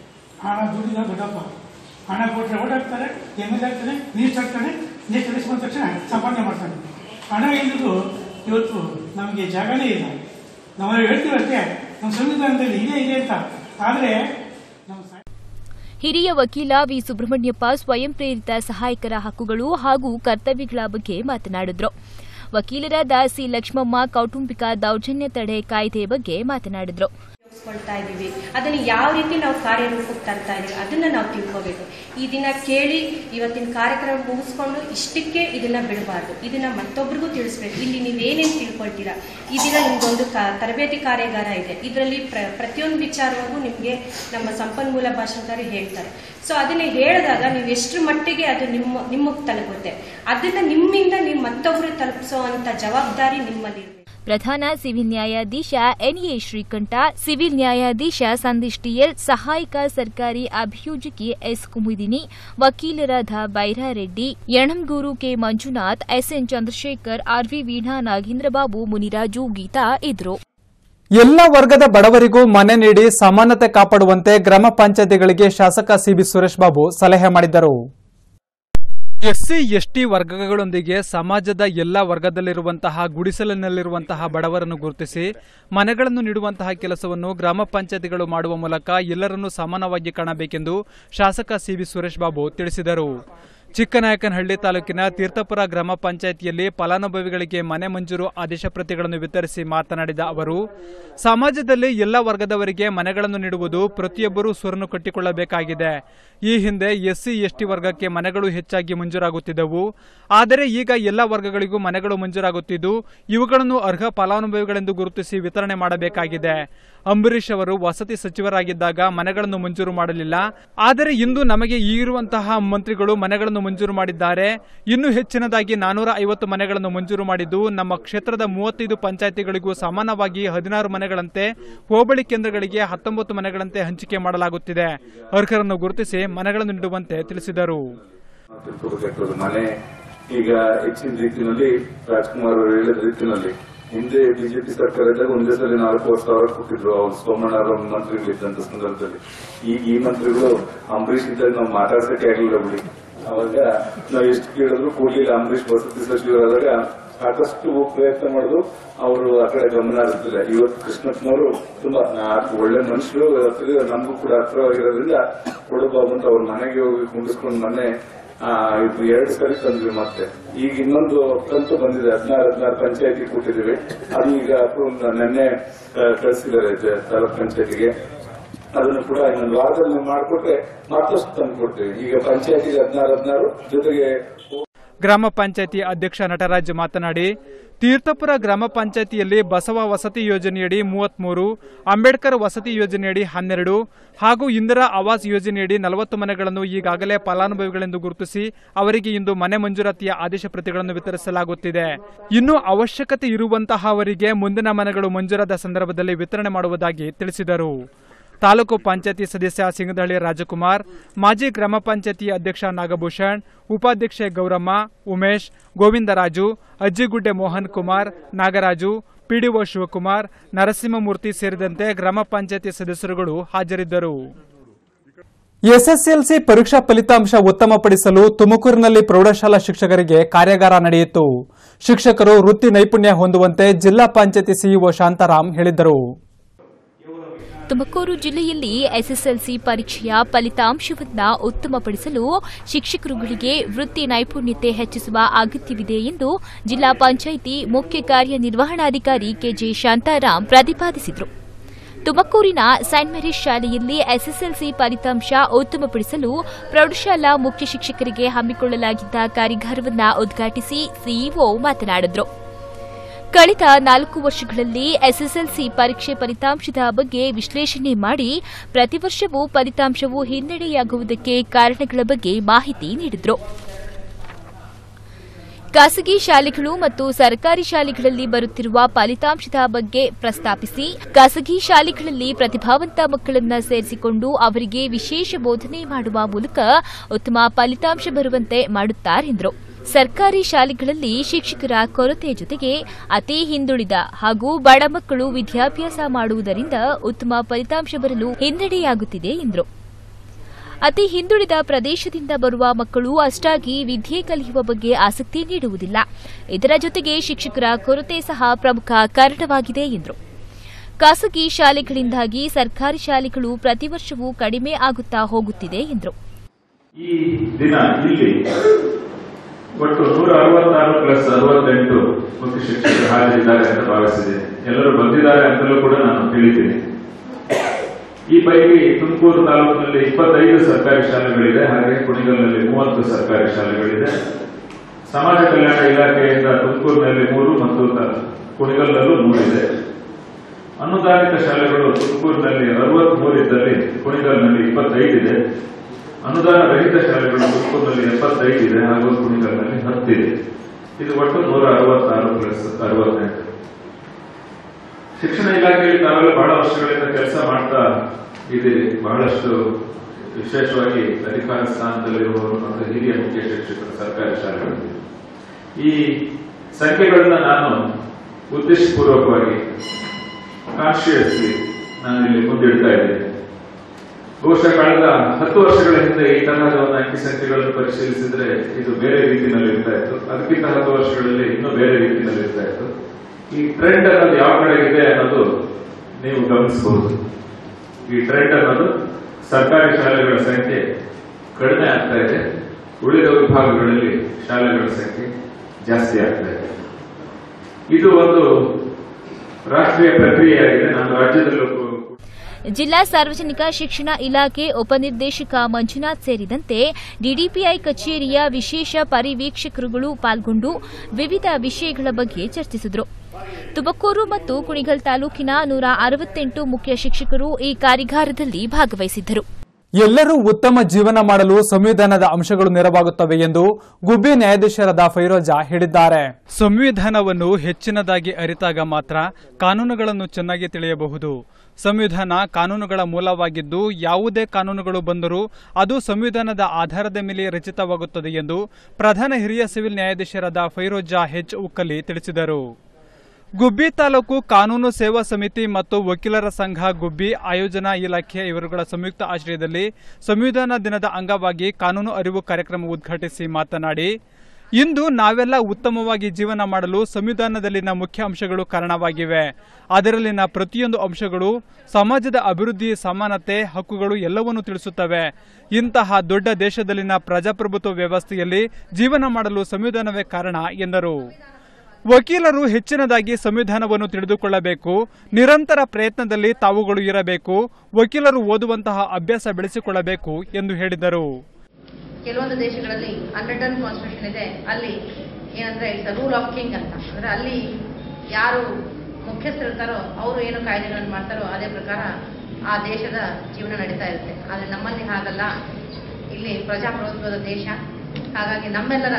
ಹಣ ದುಡ್ಡಿದ ದೊಡ್ಡಪ್ಪ ಹಣ ಕೊಟ್ಟರೆ ಓಡಾಡ್ತಾರೆ ಎಮ್ ಎಲ್ ಆಗ್ತಾನೆ ನೀರು ಹಾಕ್ತಾನೆ ನೀರು ಕಳಿಸ್ಕೊಂಡ ತಕ್ಷಣ ಸಂಪಾದನೆ ಮಾಡ್ತಾನೆ ಹಣ ಇಲ್ಲದು ಇವತ್ತು ನಮಗೆ ಜಾಗನೇ ಇಲ್ಲ ನಾವು ಹೇಳ್ತೀವಿ ಅಷ್ಟೇ ನಮ್ಮ ಸಂವಿಧಾನದಲ್ಲಿ ಇದೆ ಇದೆ ಅಂತ ಆದರೆ ನಮ್ಮ ಸ- ಹಿರಿಯ ವಕೀಲ ವಿ ಸುಬ್ರಹ್ಮಣ್ಯಪ್ಪ ಸ್ವಯಂ ಪ್ರೇರಿತ ಸಹಾಯಕರ ಹಕ್ಕುಗಳು ಹಾಗೂ ಕರ್ತವ್ಯಗಳ ಬಗ್ಗೆ ಮಾತನಾಡಿದರು ವಕೀಲರಾದ ಸಿ ಲಕ್ಷ್ಮಮ್ಮ ಕೌಟುಂಬಿಕ ದೌರ್ಜನ್ಯ ತಡೆ ಕಾಯ್ದೆ ಬಗ್ಗೆ ಮಾತನಾಡಿದರು ಉಪಯೋಗಿಸ್ಕೊಳ್ತಾ ಇದ್ದೀವಿ ಅದನ್ನು ಯಾವ ರೀತಿ ನಾವು ಕಾರ್ಯರೂಪಕ್ಕೆ ತರ್ತಾ ಇದೀವಿ ಅದನ್ನ ನಾವು ತಿಳ್ಕೋಬೇಕು ಈ ದಿನ ಕೇಳಿ ಇವತ್ತಿನ ಕಾರ್ಯಕ್ರಮ ಮುಗಿಸ್ಕೊಂಡು ಇಷ್ಟಕ್ಕೆ ಇದನ್ನ ಬಿಡಬಾರ್ದು ಇದನ್ನ ಮತ್ತೊಬ್ಬರಿಗೂ ತಿಳಿಸ್ಬೇಕು ಇಲ್ಲಿ ನೀವೇನೇನು ತಿಳ್ಕೊಳ್ತೀರಾ ಈ ದಿನ ನಿಮ್ಗೊಂದು ಕ- ತರಬೇತಿ ಕಾರ್ಯಾಗಾರ ಇದೆ ಇದರಲ್ಲಿ ಪ್ರ ಪ್ರತಿಯೊಂದು ವಿಚಾರವಾಗೂ ನಿಮಗೆ ನಮ್ಮ ಸಂಪನ್ಮೂಲ ಭಾಷಣಕಾರಿ ಹೇಳ್ತಾರೆ ಸೊ ಅದನ್ನ ಹೇಳಿದಾಗ ನೀವು ಎಷ್ಟರ ಮಟ್ಟಿಗೆ ಅದು ನಿಮ್ಮ ನಿಮಗೆ ತಲುಪುತ್ತೆ ಅದನ್ನ ನಿಮ್ಮಿಂದ ನೀವು ಮತ್ತೊಬ್ಬರು ತಲುಪಿಸೋ ಅಂತ ಜವಾಬ್ದಾರಿ ನಿಮ್ಮಲ್ಲಿರಬೇಕು ಪ್ರಧಾನ ಸಿವಿಲ್ ನ್ಯಾಯಾಧೀಶ ಎನ್ಎ ಶ್ರೀಕಂಠ ಸಿವಿಲ್ ನ್ಯಾಯಾಧೀಶ ಸಂದೇಶ್ ಟಿಎಲ್ ಸಹಾಯಕ ಸರ್ಕಾರಿ ಅಭಿಯೋಜಕಿ ಎಸ್ ಕುಮುದಿನಿ ವಕೀಲರಾದ Byrareddy Yanangur K Manjunath SN Chandrashekar RV Veena Nagendrababu Muniraju Geetha ಇದ್ರು ಎಲ್ಲ ವರ್ಗದ ಬಡವರಿಗೂ ಮನೆ ನೀಡಿ ಸಮಾನತೆ ಕಾಪಾಡುವಂತೆ ಗ್ರಾಮ ಪಂಚಾಯತಿಗಳಿಗೆ ಶಾಸಕ ಸಿಬಿ ಸುರೇಶ್ ಬಾಬು ಸಲಹೆ ಮಾಡಿದ್ದರು ಎಸ್ಸಿ ಎಸ್ಟಿ ವರ್ಗಗಳೊಂದಿಗೆ ಸಮಾಜದ ಎಲ್ಲ ವರ್ಗದಲ್ಲಿರುವಂತಹ ಗುಡಿಸಲಿನಲ್ಲಿರುವಂತಹ ಬಡವರನ್ನು ಗುರುತಿಸಿ ಮನೆಗಳನ್ನು ನೀಡುವಂತಹ ಕೆಲಸವನ್ನು ಗ್ರಾಮ ಪಂಚಾಯತಿಗಳು ಮಾಡುವ ಮೂಲಕ ಎಲ್ಲರನ್ನೂ ಸಮಾನವಾಗಿ ಕಾಣಬೇಕೆಂದು ಶಾಸಕ ಸಿಬಿ ಸುರೇಶ್ ಬಾಬು ತಿಳಿಸಿದರು ಚಿಕ್ಕನಾಯಕನಹಳ್ಳಿ ತಾಲೂಕಿನ ತೀರ್ಥಪುರ ಗ್ರಾಮ ಪಂಚಾಯಿತಿಯಲ್ಲಿ ಫಲಾನುಭವಿಗಳಿಗೆ ಮನೆ ಮಂಜೂರು ಆದೇಶ ಪ್ರತಿಗಳನ್ನು ವಿತರಿಸಿ ಮಾತನಾಡಿದ ಅವರು ಸಮಾಜದಲ್ಲಿ ಎಲ್ಲ ವರ್ಗದವರಿಗೆ ಮನೆಗಳನ್ನು ನೀಡುವುದು ಪ್ರತಿಯೊಬ್ಬರೂ ಸುರನ್ನು ಕಟ್ಟಿಕೊಳ್ಳಬೇಕಾಗಿದೆ ಈ ಹಿಂದೆ ಎಸ್ಸಿ ಎಸ್ಟಿ ವರ್ಗಕ್ಕೆ ಮನೆಗಳು ಹೆಚ್ಚಾಗಿ ಮಂಜೂರಾಗುತ್ತಿದ್ದವು ಆದರೆ ಈಗ ಎಲ್ಲ ವರ್ಗಗಳಿಗೂ ಮನೆಗಳು ಮಂಜೂರಾಗುತ್ತಿದ್ದು ಇವುಗಳನ್ನು ಅರ್ಹ ಫಲಾನುಭವಿಗಳೆಂದು ಗುರುತಿಸಿ ವಿತರಣೆ ಮಾಡಬೇಕಾಗಿದೆ ಅಂಬರೀಷ್ ಅವರು ವಸತಿ ಸಚಿವರಾಗಿದ್ದಾಗ ಮನೆಗಳನ್ನು ಮಂಜೂರು ಮಾಡಲಿಲ್ಲ ಆದರೆ ಇಂದು ನಮಗೆ ಈಗಿರುವಂತಹ ಮಂತ್ರಿಗಳು ಮನೆಗಳನ್ನು ಮಂಜೂರು ಮಾಡಿದ್ದಾರೆ ಇನ್ನೂ ಹೆಚ್ಚಿನದಾಗಿ ನಾನೂರ ಐವತ್ತು ಮನೆಗಳನ್ನು ಮಂಜೂರು ಮಾಡಿದ್ದು ನಮ್ಮ ಕ್ಷೇತ್ರದ ಮೂವತ್ತೈದು ಪಂಚಾಯಿತಿಗಳಿಗೂ ಸಮಾನವಾಗಿ ಹದಿನಾರು ಮನೆಗಳಂತೆ ಹೋಬಳಿ ಕೇಂದ್ರಗಳಿಗೆ ಹತ್ತೊಂಬತ್ತು ಮನೆಗಳಂತೆ ಹಂಚಿಕೆ ಮಾಡಲಾಗುತ್ತಿದೆ ಅರ್ಹರನ್ನು ಗುರುತಿಸಿ ಮನೆಗಳನ್ನು ನೀಡುವಂತೆ ತಿಳಿಸಿದರು ತಿಳ್ಕೋಬೇಕಾಗ್ತದೆ ಮನೆ ಈಗ ಹೆಚ್ಚಿನ ರೀತಿಯಲ್ಲಿ ರಾಜ್ಕುಮಾರ್ ಅವರು ಹೇಳಿದ ರೀತಿಯಲ್ಲಿ ಹಿಂದೆ ಬಿಜೆಪಿ ಸರ್ಕಾರ ಇದ್ದಾಗ ಒಂದೇ ಸಲ ನಾಲ್ಕೂವರೆ ಸಾವಿರ ಕೊಟ್ಟಿದ್ರು ಅವ್ರು ಸೋಮಣ್ಣರ ಮಂತ್ರಿಗಳಿದ್ದಂತ ಸಂದರ್ಭದಲ್ಲಿ ಈಗ ಈ ಮಂತ್ರಿಗಳು ಅಂಬರೀಷ್ ಇದ್ದಾಗ ನಾವು ಮಾತಾಡ್ಸಕ್ಕೆ ಆಗ್ಲಿಲ್ಲ ಬಿಡಿ ಅವಾಗ ನಾವು ಎಷ್ಟು ಕೇಳಿದ್ರು ಕೊಡ್ಲಿಲ್ಲ ಅಂಬರೀಷ್ ವಸತಿ ಸಚಿವರಾದಾಗ ಸಾಕಷ್ಟು ಪ್ರಯತ್ನ ಮಾಡಿದ್ರು ಅವರು ಆ ಕಡೆ ಗಮನ ಹರಿಸಿಲ್ಲ ಇವತ್ತು ಕೃಷ್ಣಪ್ಪನವರು ತುಂಬಾ ನಾ- ಒಳ್ಳೆ ಮನುಷ್ಯರು ಹತ್ತಿರ ನಮಗೂ ಕೂಡ ಹತ್ರವಾಗಿರೋದ್ರಿಂದ ಕೊಡಬಾಬು ಅಂತ ಅವ್ರ ಮನೆಗೆ ಹೋಗಿ ಕುಂಡಿಸ್ಕೊಂಡು ಮೊನ್ನೆ ಆ, ಇದು ಎರಡು ಸರಿ ತಂದ್ವಿ ಮತ್ತೆ ಈಗ ಇನ್ನೊಂದು ಕಂತು ಬಂದಿದೆ ಹದಿನಾರು ಹದಿನಾರು ಪಂಚಾಯತಿ ಕೊಟ್ಟಿದ್ದೀವಿ ಅದು ಈಗ approve ನೆನ್ನೆ ಆ, ಕಳಿಸಿದ್ದಾರೆ ಜ- ತಾಲೂಕ್ ಪಂಚಾಯತಿಗೆ ಅದನ್ನು ಕೂಡ ಇನ್ನೊಂದು ವಾರದಲ್ಲಿ ನೀವು ಮಾಡಿಕೊಟ್ರೆ ಮತ್ತಷ್ಟು ತಂದು ಕೊಡ್ತೀವಿ ಈಗ ಪಂಚಾಯತಿಗೆ ಹದಿನಾರು ಹದಿನಾರು ಜೊತೆಗೆ ಗ್ರಾಮ ಪಂಚಾಯತಿ ಅಧ್ಯಕ್ಷ ನಟರಾಜ್ ಮಾತನಾಡಿ ತೀರ್ಥಪುರ ಗ್ರಾಮ ಪಂಚಾಯತಿಯಲ್ಲಿ ಬಸವ ವಸತಿ ಯೋಜನೆಯಡಿ ಮೂವತ್ಮೂರು ಅಂಬೇಡ್ಕರ್ ವಸತಿ ಯೋಜನೆಯಡಿ ಹನ್ನೆರಡು ಹಾಗೂ ಇಂದಿರಾ ಆವಾಸ್ ಯೋಜನೆಯಡಿ ನಲವತ್ತು ಮನೆಗಳನ್ನು ಈಗಾಗಲೇ ಫಲಾನುಭವಿಗಳೆಂದು ಗುರುತಿಸಿ ಅವರಿಗೆ ಇಂದು ಮನೆ ಮಂಜೂರಾತಿಯ ಆದೇಶ ಪ್ರತಿಗಳನ್ನು ವಿತರಿಸಲಾಗುತ್ತಿದೆ ಇನ್ನು ಅವಶ್ಯಕತೆ ಇರುವಂತಹವರಿಗೆ ಮುಂದಿನ ಮನೆಗಳು ಮಂಜೂರಾದ ಸಂದರ್ಭದಲ್ಲಿ ವಿತರಣೆ ಮಾಡುವುದಾಗಿ ತಿಳಿಸಿದರು ತಾಲೂಕು ಪಂಚಾಯತಿ ಸದಸ್ಯ ಸಿಂಗದಹಳ್ಳಿ ರಾಜಕುಮಾರ್ ಮಾಜಿ ಗ್ರಾಮ ಪಂಚಾಯತಿ ಅಧ್ಯಕ್ಷ ನಾಗಭೂಷಣ್ ಉಪಾಧ್ಯಕ್ಷೆ ಗೌರಮ್ಮ ಉಮೇಶ್ ಗೋವಿಂದರಾಜು ಅಜ್ಜಿಗುಡ್ಡೆ ಮೋಹನ್ ಕುಮಾರ್ ನಾಗರಾಜು ಪಿಡಿಒ ಶಿವಕುಮಾರ್ ನರಸಿಂಹಮೂರ್ತಿ ಸೇರಿದಂತೆ ಗ್ರಾಮ ಪಂಚಾಯತಿ ಸದಸ್ಯರುಗಳು ಹಾಜರಿದ್ದರು ಎಸ್ಎಸ್ಎಲ್ಸಿ ಪರೀಕ್ಷಾ ಫಲಿತಾಂಶ ಉತ್ತಮಪಡಿಸಲು ತುಮಕೂರಿನಲ್ಲಿ ಪ್ರೌಢಶಾಲಾ ಶಿಕ್ಷಕರಿಗೆ ಕಾರ್ಯಾಗಾರ ನಡೆಯಿತು ಶಿಕ್ಷಕರು ವೃತ್ತಿ ನೈಪುಣ್ಯ ಹೊಂದುವಂತೆ ಜಿಲ್ಲಾ ಪಂಚಾಯತಿ ಸಿಇಒ ಶಾಂತಾರಾಮ್ ಹೇಳಿದರು ತುಮಕೂರು ಜಿಲ್ಲೆಯಲ್ಲಿ ಎಸ್ಎಸ್ಎಲ್ಸಿ ಪರೀಕ್ಷೆಯ ಫಲಿತಾಂಶವನ್ನ ಉತ್ತಮಪಡಿಸಲು ಶಿಕ್ಷಕರುಗಳಿಗೆ ವೃತ್ತಿ ನೈಪುಣ್ಯತೆ ಹೆಚ್ಚಿಸುವ ಅಗತ್ಯವಿದೆ ಎಂದು ಜಿಲ್ಲಾ ಪಂಚಾಯಿತಿ ಮುಖ್ಯ ಕಾರ್ಯನಿರ್ವಹಣಾಧಿಕಾರಿ ಕೆಜೆ ಶಾಂತಾರಾಮ್ ಪ್ರತಿಪಾದಿಸಿದರು ತುಮಕೂರಿನ ಸೈಂಟ್ ಮೇರಿಸ್ ಶಾಲೆಯಲ್ಲಿ ಎಸ್ಎಸ್ಎಲ್ಸಿ ಫಲಿತಾಂಶ ಉತ್ತಮಪಡಿಸಲು ಪ್ರೌಢಶಾಲಾ ಮುಖ್ಯ ಶಿಕ್ಷಕರಿಗೆ ಹಮ್ಮಿಕೊಳ್ಳಲಾಗಿದ್ದ ಕಾರ್ಯಾಗಾರವನ್ನು ಉದ್ಘಾಟಿಸಿ ಸಿಇಒ ಮಾತನಾಡಿದರು ಕಳೆದ ನಾಲ್ಕು ವರ್ಷಗಳಲ್ಲಿ ಎಸ್ಎಸ್ಎಲ್ಸಿ ಪರೀಕ್ಷೆ ಫಲಿತಾಂಶದ ಬಗ್ಗೆ ವಿಶ್ಲೇಷಣೆ ಮಾಡಿ ಪ್ರತಿ ವರ್ಷವೂ ಫಲಿತಾಂಶವು ಹಿನ್ನಡೆಯಾಗುವುದಕ್ಕೆ ಕಾರಣಗಳ ಬಗ್ಗೆ ಮಾಹಿತಿ ನೀಡಿದರು ಖಾಸಗಿ ಶಾಲೆಗಳು ಮತ್ತು ಸರ್ಕಾರಿ ಶಾಲೆಗಳಲ್ಲಿ ಬರುತ್ತಿರುವ ಫಲಿತಾಂಶದ ಬಗ್ಗೆ ಪ್ರಸ್ತಾಪಿಸಿ ಖಾಸಗಿ ಶಾಲೆಗಳಲ್ಲಿ ಪ್ರತಿಭಾವಂತ ಮಕ್ಕಳನ್ನ ಸೇರಿಸಿಕೊಂಡು ಅವರಿಗೆ ವಿಶೇಷ ಬೋಧನೆ ಮಾಡುವ ಮೂಲಕ ಉತ್ತಮ ಫಲಿತಾಂಶ ಬರುವಂತೆ ಮಾಡುತ್ತಾರೆಂದರು ಸರ್ಕಾರಿ ಶಾಲೆಗಳಲ್ಲಿ ಶಿಕ್ಷಕರ ಕೊರತೆ ಜೊತೆಗೆ ಅತಿ ಹಿಂದುಳಿದ ಹಾಗೂ ಬಡ ಮಕ್ಕಳು ವಿದ್ಯಾಭ್ಯಾಸ ಮಾಡುವುದರಿಂದ ಉತ್ತಮ ಫಲಿತಾಂಶ ಬರಲು ಹಿನ್ನಡೆಯಾಗುತ್ತಿದೆ ಎಂದರು ಅತಿ ಹಿಂದುಳಿದ ಪ್ರದೇಶದಿಂದ ಬರುವ ಮಕ್ಕಳು ಅಷ್ಟಾಗಿ ವಿದ್ಯೆ ಕಲಿಯುವ ಬಗ್ಗೆ ಆಸಕ್ತಿ ನೀಡುವುದಿಲ್ಲ ಇದರ ಜೊತೆಗೆ ಶಿಕ್ಷಕರ ಕೊರತೆ ಸಹ ಪ್ರಮುಖ ಕಾರಣವಾಗಿದೆ ಎಂದರು ಖಾಸಗಿ ಶಾಲೆಗಳಿಂದಾಗಿ ಸರ್ಕಾರಿ ಶಾಲೆಗಳು ಪ್ರತಿ ವರ್ಷವೂ ಕಡಿಮೆ ಆಗುತ್ತಾ ಹೋಗುತ್ತಿದೆ ಎಂದರು ಈ ದಿನ ಇಲ್ಲಿ ಒಟ್ಟು ನೂರ ಅರವತ್ತಾರು ಪ್ಲಸ್ ಅರವತ್ತೆಂಟು ಮುಖ್ಯ ಶಿಕ್ಷಕರು ಹಾಜರಿದ್ದಾರೆ ಅಂತ ಭಾವಿಸಿದೆ ಎಲ್ಲರೂ ಬಂದಿದ್ದಾರೆ ಅಂತಲೂ ಕೂಡ ನಾನು ಹೇಳಿದ್ದೀನಿ ಈ ಪೈಕಿ ತುಮಕೂರು ತಾಲೂಕಿನಲ್ಲಿ ಇಪ್ಪತ್ತೈದು ಸರ್ಕಾರಿ ಶಾಲೆಗಳಿದೆ ಹಾಗೆ ಕುಣಿಗಲ್ನಲ್ಲಿ ಮೂವತ್ತು ಸರ್ಕಾರಿ ಶಾಲೆಗಳಿದೆ ಸಮಾಜ ಕಲ್ಯಾಣ ಇಲಾಖೆಯಿಂದ ತುಮಕೂರಿನಲ್ಲಿ ಮೂರು ಮತ್ತು ತ- ಕುಣಿಗಲ್ನಲ್ಲೂ ಮೂರಿದೆ ಅನುದಾನಿತ ಶಾಲೆಗಳು ತುಮಕೂರಿನಲ್ಲಿ ಅರವತ್ಮೂರು ಇದ್ದಲ್ಲಿ ಕುಣಿಗಲ್ನಲ್ಲಿ ಇಪ್ಪತ್ತೈದಿದೆ ಅನುದಾನ ರಹಿತ ಶಾಲೆಗಳು ತುಮಕೂರಿನಲ್ಲಿ ಎಪ್ಪತ್ತೈದು ಇದೆ ಹಾಗೂ ಕುಣಿಗಲ್ನಲ್ಲಿ ಹತ್ತಿದೆ ಇದು ಒಟ್ಟು ನೂರ ಅರವತ್ತಾರು ಪ್ಲಸ್ ಅರವತ್ತೆಂಟು ಶಿಕ್ಷಣ ಇಲಾಖೆಯಲ್ಲಿ ತಾವೆಲ್ಲ ಬಹಳ ವರ್ಷಗಳಿಂದ ಕೆಲಸ ಮಾಡ್ತಾ ಇದ್ದೀರಿ ಬಹಳಷ್ಟು ವಿಶೇಷವಾಗಿ ಅಧಿಕಾರ ಸ್ಥಾನದಲ್ಲಿರುವವರು ಮತ್ತು ಹಿರಿಯ ಮುಖ್ಯ ಶಿಕ್ಷಕರು ಸರ್ಕಾರಿ ಶಾಲೆಗಳಲ್ಲಿ ಈ ಸಂಖ್ಯೆಗಳನ್ನ ನಾನು ಉದ್ದೇಶಪೂರ್ವಕವಾಗಿ ಕಾನ್ಶಿಯಸ್ಲಿ ನಾನು ಇಲ್ಲಿ ಮುಂದಿಡ್ತಾ ಇದ್ದೇನೆ ಬಹುಶಃ ಕಳೆದ ಹತ್ತು ವರ್ಷಗಳ ಹಿಂದೆ ಈ ತರಹದ ಒಂದು ಅಂಕಿ ಸಂಖ್ಯೆಗಳನ್ನು ಪರಿಶೀಲಿಸಿದ್ರೆ ಇದು ಬೇರೆ ರೀತಿಯಲ್ಲಿ ಇರ್ತಾ ಇತ್ತು ಅದಕ್ಕಿಂತ ಹತ್ತು ವರ್ಷಗಳಲ್ಲಿ ಇನ್ನೂ ಬೇರೆ ರೀತಿಯಲ್ಲಿ ಇರ್ತಾ ಇತ್ತು ಈ ಟ್ರೆಂಡ್ ಅನ್ನೋದು ಯಾವ ಕಡೆ ಇದೆ ಅನ್ನೋದು ನೀವು ಗಮನಿಸಬಹುದು ಈ ಟ್ರೆಂಡ್ ಅನ್ನೋದು ಸರ್ಕಾರಿ ಶಾಲೆಗಳ ಸಂಖ್ಯೆ ಕಡಿಮೆ ಆಗ್ತಾ ಇದೆ ಉಳಿದ ವಿಭಾಗಗಳಲ್ಲಿ ಶಾಲೆಗಳ ಸಂಖ್ಯೆ ಜಾಸ್ತಿ ಆಗ್ತಾ ಇದೆ ಇದು ಒಂದು ರಾಷ್ಟ್ರೀಯ ಪ್ರಕ್ರಿಯೆಯಾಗಿದೆ ನಮ್ಮ ರಾಜ್ಯದಲ್ಲೂ ಕೂ- ಜಿಲ್ಲಾ ಸಾರ್ವಜನಿಕ ಶಿಕ್ಷಣ ಇಲಾಖೆ ಉಪನಿರ್ದೇಶಕ ಮಂಜುನಾಥ್ ಸೇರಿದಂತೆ ಡಿಡಿಪಿಐ ಕಚೇರಿಯ ವಿಶೇಷ ಪರಿವೀಕ್ಷಕರುಗಳು ಪಾಲ್ಗೊಂಡು ವಿವಿಧ ವಿಷಯಗಳ ಬಗ್ಗೆ ಚರ್ಚಿಸಿದರು ತುಮಕೂರು ಮತ್ತು ಕುಣಿಗಲ್ ತಾಲೂಕಿನ ನೂರ ಅರವತ್ತೆಂಟು ಮುಖ್ಯ ಶಿಕ್ಷಕರು ಈ ಕಾರ್ಯಾಗಾರದಲ್ಲಿ ಭಾಗವಹಿಸಿದ್ದರು ಎಲ್ಲರೂ ಉತ್ತಮ ಜೀವನ ಮಾಡಲು ಸಂವಿಧಾನದ ಅಂಶಗಳು ನೆರವಾಗುತ್ತವೆ ಎಂದು ಗುಬ್ಬಿ ನ್ಯಾಯಾಧೀಶರಾದ ಫೈರೋಜಾ ಹೇಳಿದ್ದಾರೆ ಸಂವಿಧಾನವನ್ನು ಹೆಚ್ಚಿನದಾಗಿ ಅರಿತಾಗ ಮಾತ್ರ ಕಾನೂನುಗಳನ್ನು ಚೆನ್ನಾಗಿ ತಿಳಿಯಬಹುದು ಸಂವಿಧಾನ ಕಾನೂನುಗಳ ಮೂಲವಾಗಿದ್ದು ಯಾವುದೇ ಕಾನೂನುಗಳು ಬಂದರೂ ಅದು ಸಂವಿಧಾನದ ಆಧಾರದ ಮೇಲೆ ರಚಿತವಾಗುತ್ತದೆ ಎಂದು ಪ್ರಧಾನ ಹಿರಿಯ ಸಿವಿಲ್ ನ್ಯಾಯಾಧೀಶರಾದ ಫೈರೋಜಾ ಹೆಚ್ ಉಕ್ಕಲಿ ತಿಳಿಸಿದರು ಗುಬ್ಬಿ ತಾಲೂಕು ಕಾನೂನು ಸೇವಾ ಸಮಿತಿ ಮತ್ತು ವಕೀಲರ ಸಂಘ ಗುಬ್ಬಿ ಆಯೋಜನಾ ಇಲಾಖೆ ಇವರುಗಳ ಸಂಯುಕ್ತ ಆಶ್ರಯದಲ್ಲಿ ಸಂವಿಧಾನ ದಿನದ ಅಂಗವಾಗಿ ಕಾನೂನು ಅರಿವು ಕಾರ್ಯಕ್ರಮ ಉದ್ಘಾಟಿಸಿ ಮಾತನಾಡಿ ಇಂದು ನಾವೆಲ್ಲ ಉತ್ತಮವಾಗಿ ಜೀವನ ಮಾಡಲು ಸಂವಿಧಾನದಲ್ಲಿನ ಮುಖ್ಯ ಅಂಶಗಳು ಕಾರಣವಾಗಿವೆ ಅದರಲ್ಲಿನ ಪ್ರತಿಯೊಂದು ಅಂಶಗಳು ಸಮಾಜದ ಅಭಿವೃದ್ಧಿ ಸಮಾನತೆ ಹಕ್ಕುಗಳು ಎಲ್ಲವನ್ನೂ ತಿಳಿಸುತ್ತವೆ ಇಂತಹ ದೊಡ್ಡ ದೇಶದಲ್ಲಿನ ಪ್ರಜಾಪ್ರಭುತ್ವ ವ್ಯವಸ್ಥೆಯಲ್ಲಿ ಜೀವನ ಮಾಡಲು ಸಂವಿಧಾನವೇ ಕಾರಣ ಎಂದರು ವಕೀಲರು ಹೆಚ್ಚಿನದಾಗಿ ಸಂವಿಧಾನವನ್ನು ತಿಳಿದುಕೊಳ್ಳಬೇಕು ನಿರಂತರ ಪ್ರಯತ್ನದಲ್ಲಿ ತಾವುಗಳು ಇರಬೇಕು ವಕೀಲರು ಓದುವಂತಹ ಅಭ್ಯಾಸ ಬೆಳೆಸಿಕೊಳ್ಳಬೇಕು ಎಂದು ಹೇಳಿದರು ಕೆಲವೊಂದು ದೇಶಗಳಲ್ಲಿ ಅನ್ರಿಟರ್ನ್ ಕಾನ್ಸ್ಟಿಟ್ಯೂಷನ್ ಇದೆ ಅಲ್ಲಿ ಏನಂದ್ರೆ ಇಟ್ಸ್ ರೂಲ್ ಆಫ್ ಕಿಂಗ್ ಅಂತ ಅಂದ್ರೆ ಅಲ್ಲಿ ಯಾರು ಮುಖ್ಯಸ್ಥರಿರ್ತಾರೋ ಅವರು ಏನು ಕಾಯ್ದೆಗಳನ್ನು ಮಾಡ್ತಾರೋ ಅದೇ ಪ್ರಕಾರ ಆ ದೇಶದ ಜೀವನ ನಡೀತಾ ಇರುತ್ತೆ ಆದರೆ ನಮ್ಮಲ್ಲಿ ಹಾಗಲ್ಲ ಇಲ್ಲಿ ಪ್ರಜಾಪ್ರಭುತ್ವದ ದೇಶ ಹಾಗಾಗಿ ನಮ್ಮೆಲ್ಲರ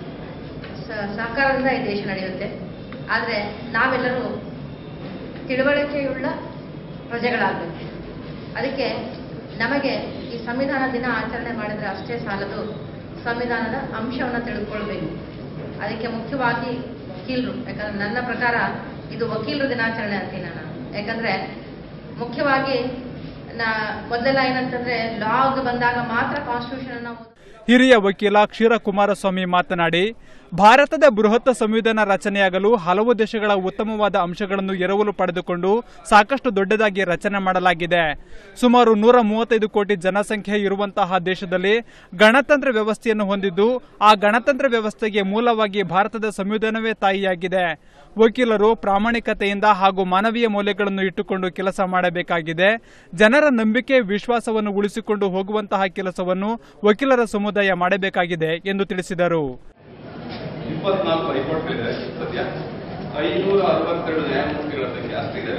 ಸ- ಸಹಕಾರದಿಂದ ಈ ದೇಶ ನಡೆಯುತ್ತೆ ಆದರೆ ನಾವೆಲ್ಲರೂ ತಿಳುವಳಿಕೆಯುಳ್ಳ ಪ್ರಜೆಗಳಾಗಬೇಕು ಅದಕ್ಕೆ ನಮಗೆ ಈ ಸಂವಿಧಾನ ದಿನ ಆಚರಣೆ ಮಾಡಿದರೆ ಅಷ್ಟೇ ಸಾಲದು ಸಂವಿಧಾನದ ಅಂಶವನ್ನು ತಿಳಿದುಕೊಳ್ಬೇಕು ಅದಕ್ಕೆ ಮುಖ್ಯವಾಗಿ ವಕೀಲರು ಯಾಕಂದ್ರೆ ನನ್ನ ಪ್ರಕಾರ ಇದು ವಕೀಲರು ದಿನಾಚರಣೆ ಅಂತೀನಿ ನಾನು ಯಾಕಂದ್ರೆ ಮುಖ್ಯವಾಗಿ ನಾ ಮೊದಲೆಲ್ಲ ಏನಂತಂದ್ರೆ ಲಾಗ್ ಬಂದಾಗ ಮಾತ್ರ ಕಾನ್ಸ್ಟಿಟ್ಯೂಷನ್ ಅನ್ನ ಓದ್- ಹಿರಿಯ ವಕೀಲ ಕ್ಷೀರ ಕುಮಾರಸ್ವಾಮಿ ಮಾತನಾಡಿ ಭಾರತದ ಬೃಹತ್ ಸಂವಿಧಾನ ರಚನೆಯಾಗಲು ಹಲವು ದೇಶಗಳ ಉತ್ತಮವಾದ ಅಂಶಗಳನ್ನು ಎರವಲು ಪಡೆದುಕೊಂಡು ಸಾಕಷ್ಟು ದೊಡ್ಡದಾಗಿ ರಚನೆ ಮಾಡಲಾಗಿದೆ ಸುಮಾರು ನೂರ ಮೂವತ್ತೈದು ಕೋಟಿ ಜನಸಂಖ್ಯೆ ಇರುವಂತಹ ದೇಶದಲ್ಲಿ ಗಣತಂತ್ರ ವ್ಯವಸ್ಥೆಯನ್ನು ಹೊಂದಿದ್ದು ಆ ಗಣತಂತ್ರ ವ್ಯವಸ್ಥೆಗೆ ಮೂಲವಾಗಿ ಭಾರತದ ಸಂವಿಧಾನವೇ ತಾಯಿಯಾಗಿದೆ ವಕೀಲರು ಪ್ರಾಮಾಣಿಕತೆಯಿಂದ ಹಾಗೂ ಮಾನವೀಯ ಮೌಲ್ಯಗಳನ್ನು ಇಟ್ಟುಕೊಂಡು ಕೆಲಸ ಮಾಡಬೇಕಾಗಿದೆ ಜನರ ನಂಬಿಕೆ ವಿಶ್ವಾಸವನ್ನು ಉಳಿಸಿಕೊಂಡು ಹೋಗುವಂತಹ ಕೆಲಸವನ್ನು ವಕೀಲರ ಸಮುದಾಯ ಮಾಡಬೇಕಾಗಿದೆ ಎಂದು ತಿಳಿಸಿದರು ಇಪ್ಪತ್ನಾಲ್ಕು ಹೈಕೋರ್ಟ್ಗಳಿದೆ ಸದ್ಯ ಐನೂರ ಅರವತ್ತೆರಡು ನ್ಯಾಯಮೂರ್ತಿಗಳ ಸಂಖ್ಯೆ ಅಷ್ಟಿದೆ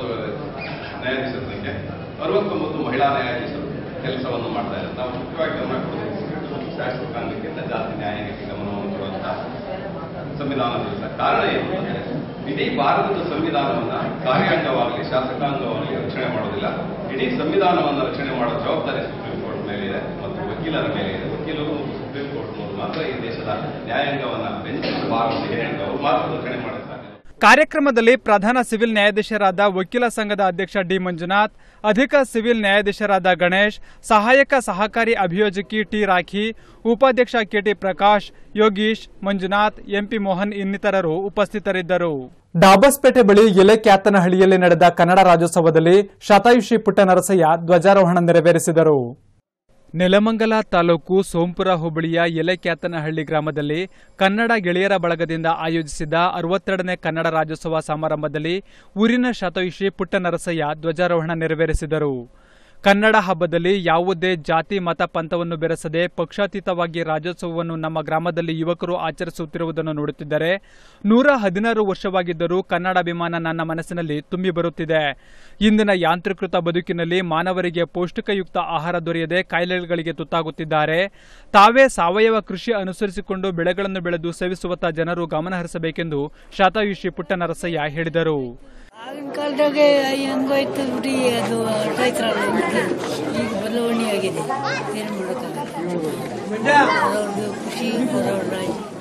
ನ್ಯಾಯಾಧೀಶರ ಸಂಖ್ಯೆ ಅರವತ್ತೊಂಬತ್ತು ಮಹಿಳಾ ನ್ಯಾಯಾಧೀಶರು ಕೆಲಸವನ್ನು ಮಾಡ್ತಾ ಇದ್ದಾರೆ ನಾವು ಮುಖ್ಯವಾಗಿ ಗಮನ ಕೊಡೋದು ಶಾಸಕಾಂಗಕ್ಕಿಂತ ಜಾಸ್ತಿ ನ್ಯಾಯಾಲಯಕ್ಕೆ ಗಮನವನ್ನು ಕೊಡುವಂತ ಸಂವಿಧಾನ ದಿವಸ ಕಾರಣ ಏನು ಅಂದ್ರೆ ಇಡೀ ಭಾರತದ ಸಂವಿಧಾನವನ್ನ ಕಾರ್ಯಾಂಗವಾಗಲಿ ಶಾಸಕಾಂಗವಾಗಲಿ ರಕ್ಷಣೆ ಮಾಡೋದಿಲ್ಲ ಇಡೀ ಸಂವಿಧಾನವನ್ನು ರಕ್ಷಣೆ ಮಾಡೋ ಜವಾಬ್ದಾರಿ ಸುಪ್ರೀಂ ಕೋರ್ಟ್ ಮೇಲಿದೆ ಮತ್ತು ವಕೀಲರ ಮೇಲೆ ಇದೆ ವಕೀಲರು ಮತ್ತು ಸುಪ್ರೀಂ ಕೋರ್ಟ್ನವರು ಮಾತ್ರ ಈ ದೇಶದ ನ್ಯಾಯಾಂಗವನ್ನ ಬೆಂಚ್ ಭಾರತ ಹೇಳಿ ಅವರು ಮಾತ್ರ ರಕ್ಷಣೆ ಮಾಡುತ್ತಾರೆ ಕಾರ್ಯಕ್ರಮದಲ್ಲಿ ಪ್ರಧಾನ ಸಿವಿಲ್ ನ್ಯಾಯಾಧೀಶರಾದ ವಕೀಲ ಸಂಘದ ಅಧ್ಯಕ್ಷ ಡಿ ಮಂಜುನಾಥ್ ಅಧಿಕ ಸಿವಿಲ್ ನ್ಯಾಯಾಧೀಶರಾದ ಗಣೇಶ್ ಸಹಾಯಕ ಸಹಕಾರಿ ಅಭಿಯೋಜಕಿ ಟಿ ರಾಖಿ ಉಪಾಧ್ಯಕ್ಷ ಕೆಟಿ ಪ್ರಕಾಶ್ ಯೋಗೀಶ್ ಮಂಜುನಾಥ್ ಎಂಪಿ ಮೋಹನ್ ಇನ್ನಿತರರು ಉಪಸ್ಥಿತರಿದ್ದರು ಡಾಬಸ್ಪೇಟೆ ಬಳಿ ಎಲೆಕ್ಯಾತನಹಳ್ಳಿಯಲ್ಲಿ ನಡೆದ ಕನ್ನಡ ರಾಜ್ಯೋತ್ಸವದಲ್ಲಿ ಶತಾಯುಷಿ ಪುಟ್ಟನರಸಯ್ಯ ಧ್ವಜಾರೋಹಣ ನೆರವೇರಿಸಿದರು ನೆಲಮಂಗಲ ತಾಲೂಕು ಸೋಂಪುರ ಹೋಬಳಿಯ ಎಲೆಕ್ಯಾತನಹಳ್ಳಿ ಗ್ರಾಮದಲ್ಲಿ ಕನ್ನಡ ಗೆಳೆಯರ ಬಳಗದಿಂದ ಆಯೋಜಿಸಿದ ಅರವತ್ತೆರಡನೇ ಕನ್ನಡ ರಾಜ್ಯೋತ್ಸವ ಸಮಾರಂಭದಲ್ಲಿ ಊರಿನ ಶತಯುಷಿ ಪುಟ್ಟನರಸಯ್ಯ ಧ್ವಜಾರೋಹಣ ನೆರವೇರಿಸಿದರು ಕನ್ನಡ ಹಬ್ಬದಲ್ಲಿ ಯಾವುದೇ ಜಾತಿ ಮತ ಪಂಥವನ್ನು ಬೆರೆಸದೆ ಪಕ್ಷಾತೀತವಾಗಿ ರಾಜ್ಯೋತ್ಸವವನ್ನು ನಮ್ಮ ಗ್ರಾಮದಲ್ಲಿ ಯುವಕರು ಆಚರಿಸುತ್ತಿರುವುದನ್ನು ನೋಡುತ್ತಿದ್ದರೆ ನೂರ ಹದಿನಾರು ವರ್ಷವಾಗಿದ್ದರೂ ಕನ್ನಡಾಭಿಮಾನ ನನ್ನ ಮನಸ್ಸಿನಲ್ಲಿ ತುಂಬಿ ಬರುತ್ತಿದೆ ಇಂದಿನ ಯಾಂತ್ರೀಕೃತ ಬದುಕಿನಲ್ಲಿ ಮಾನವರಿಗೆ ಪೌಷ್ಟಿಕಯುಕ್ತ ಆಹಾರ ದೊರೆಯದೆ ಕಾಯಿಲೆಗಳಿಗೆ ತುತ್ತಾಗುತ್ತಿದ್ದಾರೆ ತಾವೇ ಸಾವಯವ ಕೃಷಿ ಅನುಸರಿಸಿಕೊಂಡು ಬೆಳೆಗಳನ್ನು ಬೆಳೆದು ಸೇವಿಸುವತ್ತ ಜನರು ಗಮನಹರಿಸಬೇಕೆಂದು ಶಾತಾಯುಷಿ ಪುಟ್ಟನರಸಯ್ಯ ಹೇಳಿದರು ಆಗಿನ ಕಾಲದಾಗೆ ಹೆಂಗೋಯ್ತು ಬಿಡಿ ಅದು ರೈತರಲ್ಲ ಈಗ ಬದಲಾವಣೆ ಆಗಿದೆ ಏನು ಮಾಡೋಕ್ಕಾಗಲ್ಲ ಅವ್ರದ್ದು ಖುಷಿ ಅವ್ರವ್ರ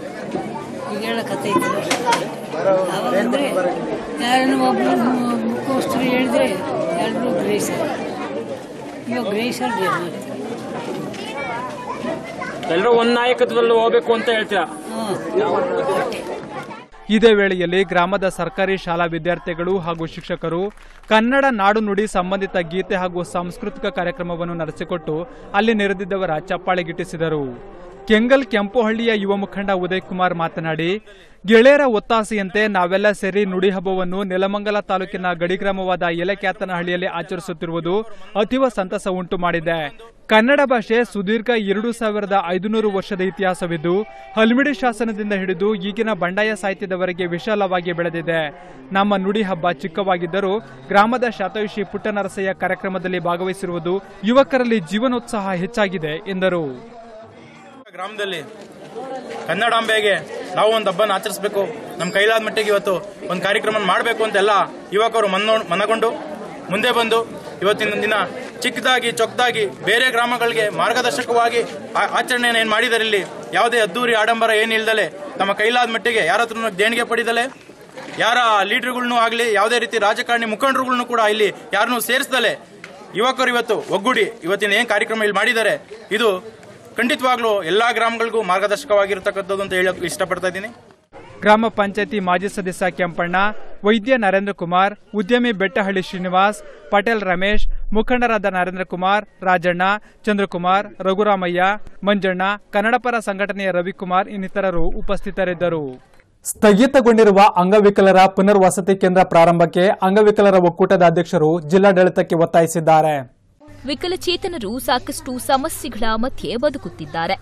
ಈಗ ಹೇಳಕತ್ತೆ ಅವಾಗಂದ್ರೆ ಯಾರನ್ನು ಒಬ್ಬರು ಮುಖವಸ್ತರು ಹೇಳಿದ್ರೆ ಎಲ್ಲರೂ ಗ್ರಹಿಸರು ಇವಾಗ ಗ್ರಹಿಸಲ್ರಿ ಅದು ಎಲ್ಲರೂ ಒಂದ್ ನಾಯಕತ್ವದಲ್ಲಿ ಹೋಗ್ಬೇಕು ಅಂತ ಹೇಳ್ತೀರಾ ಇದೇ ವೇಳೆಯಲ್ಲಿ ಗ್ರಾಮದ ಸರ್ಕಾರಿ ಶಾಲಾ ವಿದ್ಯಾರ್ಥಿಗಳು ಹಾಗೂ ಶಿಕ್ಷಕರು ಕನ್ನಡ ನಾಡು ನುಡಿ ಸಂಬಂಧಿತ ಗೀತೆ ಹಾಗೂ ಸಾಂಸ್ಕೃತಿಕ ಕಾರ್ಯಕ್ರಮವನ್ನು ನಡೆಸಿಕೊಟ್ಟು ಅಲ್ಲಿ ನೆರೆದಿದ್ದವರ ಚಪ್ಪಾಳೆ ಗಿಟ್ಟಿಸಿದರು ಕೆಂಗಲ್ ಕೆಂಪುಹಳ್ಳಿಯ ಯುವ ಮುಖಂಡ ಉದಯ್ ಕುಮಾರ್ ಮಾತನಾಡಿ ಗೆಳೆಯರ ಒತ್ತಾಸೆಯಂತೆ ನಾವೆಲ್ಲ ಸೇರಿ ನುಡಿ ಹಬ್ಬವನ್ನು ನೆಲಮಂಗಲ ತಾಲೂಕಿನ ಗಡಿ ಗ್ರಾಮವಾದ ಎಲೆಕ್ಯಾತನಹಳ್ಳಿಯಲ್ಲಿ ಆಚರಿಸುತ್ತಿರುವುದು ಅತೀವ ಸಂತಸ ಉಂಟು ಮಾಡಿದೆ ಕನ್ನಡ ಭಾಷೆ ಸುದೀರ್ಘ ಎರಡು ಸಾವಿರದ ಐದುನೂರು ವರ್ಷದ ಇತಿಹಾಸವಿದ್ದು ಹಲ್ಮಿಡಿ ಶಾಸನದಿಂದ ಹಿಡಿದು ಈಗಿನ ಬಂಡಾಯ ಸಾಹಿತ್ಯದವರೆಗೆ ವಿಶಾಲವಾಗಿ ಬೆಳೆದಿದೆ ನಮ್ಮ ನುಡಿ ಹಬ್ಬ ಚಿಕ್ಕವಾಗಿದ್ದರೂ ಗ್ರಾಮದ ಶಾತಯುಷಿ ಪುಟ್ಟನರಸಯ್ಯ ಕಾರ್ಯಕ್ರಮದಲ್ಲಿ ಭಾಗವಹಿಸಿರುವುದು ಯುವಕರಲ್ಲಿ ಜೀವನೋತ್ಸಾಹ ಹೆಚ್ಚಾಗಿದೆ ಎಂದರು ಗ್ರಾಮದಲ್ಲಿ ಕನ್ನಡಾಂಬೆಗೆ ನಾವು ಒಂದು ಹಬ್ಬನ ಆಚರಿಸಬೇಕು ನಮ್ಮ ಕೈಲಾದ ಮಟ್ಟಿಗೆ ಇವತ್ತು ಒಂದು ಕಾರ್ಯಕ್ರಮ ಮಾಡಬೇಕು ಅಂತೆಲ್ಲ ಯುವಕರು ಮನ್ನೋ ಮನಗೊಂಡು ಮುಂದೆ ಬಂದು ಇವತ್ತಿನ ದಿನ ಚಿಕ್ಕದಾಗಿ ಚೊಕ್ಕದಾಗಿ ಬೇರೆ ಗ್ರಾಮಗಳಿಗೆ ಮಾರ್ಗದರ್ಶಕವಾಗಿ ಆ- ಆಚರಣೆಯನ್ನು ಏನು ಮಾಡಿದ್ದಾರೆ ಇಲ್ಲಿ ಯಾವುದೇ ಅದ್ದೂರಿ ಆಡಂಬರ ಏನಿಲ್ದಲೆ ತಮ್ಮ ಕೈಲಾದ ಮಟ್ಟಿಗೆ ಯಾರ ಹತ್ರನೂ ದೇಣಿಗೆ ಪಡೆದಲೆ ಯಾರ ಲೀಡರ್ಗಳ್ನೂ ಆಗಲಿ ಯಾವುದೇ ರೀತಿ ರಾಜಕಾರಣಿ ಮುಖಂಡರುಗಳನ್ನು ಕೂಡ ಇಲ್ಲಿ ಯಾರನ್ನೂ ಸೇರಿಸ್ದಲೆ ಯುವಕರು ಇವತ್ತು ಒಗ್ಗೂಡಿ ಇವತ್ತಿನ ಏನು ಕಾರ್ಯಕ್ರಮ ಇಲ್ಲಿ ಮಾಡಿದ್ದಾರೆ ಇದು ಖಂಡಿತವಾಗ್ಲೂ ಎಲ್ಲಾ ಗ್ರಾಮಗಳಿಗೂ ಮಾರ್ಗದರ್ಶಕವಾಗಿರ್ತಕ್ಕಂಥದ್ದು ಅಂತ ಹೇಳಕ್ ಇಷ್ಟಪಡ್ತಾ ಇದ್ದೀನಿ ಗ್ರಾಮ ಪಂಚಾಯತಿ ಮಾಜಿ ಸದಸ್ಯ ಕೆಂಪಣ್ಣ ವೈದ್ಯ ನರೇಂದ್ರ ಕುಮಾರ್ ಉದ್ಯಮಿ ಬೆಟ್ಟಹಳ್ಳಿ ಶ್ರೀನಿವಾಸ್ ಪಟೇಲ್ ರಮೇಶ್ ಮುಖಂಡರಾದ ನರೇಂದ್ರ ಕುಮಾರ್ ರಾಜಣ್ಣ ಚಂದ್ರಕುಮಾರ್ ರಘುರಾಮಯ್ಯ ಮಂಜಣ್ಣ ಕನ್ನಡಪರ ಸಂಘಟನೆಯ ರವಿಕುಮಾರ್ ಇನ್ನಿತರರು ಉಪಸ್ಥಿತರಿದ್ದರು ಸ್ಥಗಿತಗೊಂಡಿರುವ ಅಂಗವಿಕಲರ ಪುನರ್ವಸತಿ ಕೇಂದ್ರ ಪ್ರಾರಂಭಕ್ಕೆ ಅಂಗವಿಕಲರ ಒಕ್ಕೂಟದ ಅಧ್ಯಕ್ಷರು ಜಿಲ್ಲಾಡಳಿತಕ್ಕೆ ಒತ್ತಾಯಿಸಿದ್ದಾರೆ ವಿಕಲಚೇತನರು ಸಾಕಷ್ಟು ಸಮಸ್ಯೆಗಳ ಮಧ್ಯೆ ಬದುಕುತ್ತಿದ್ದಾರೆ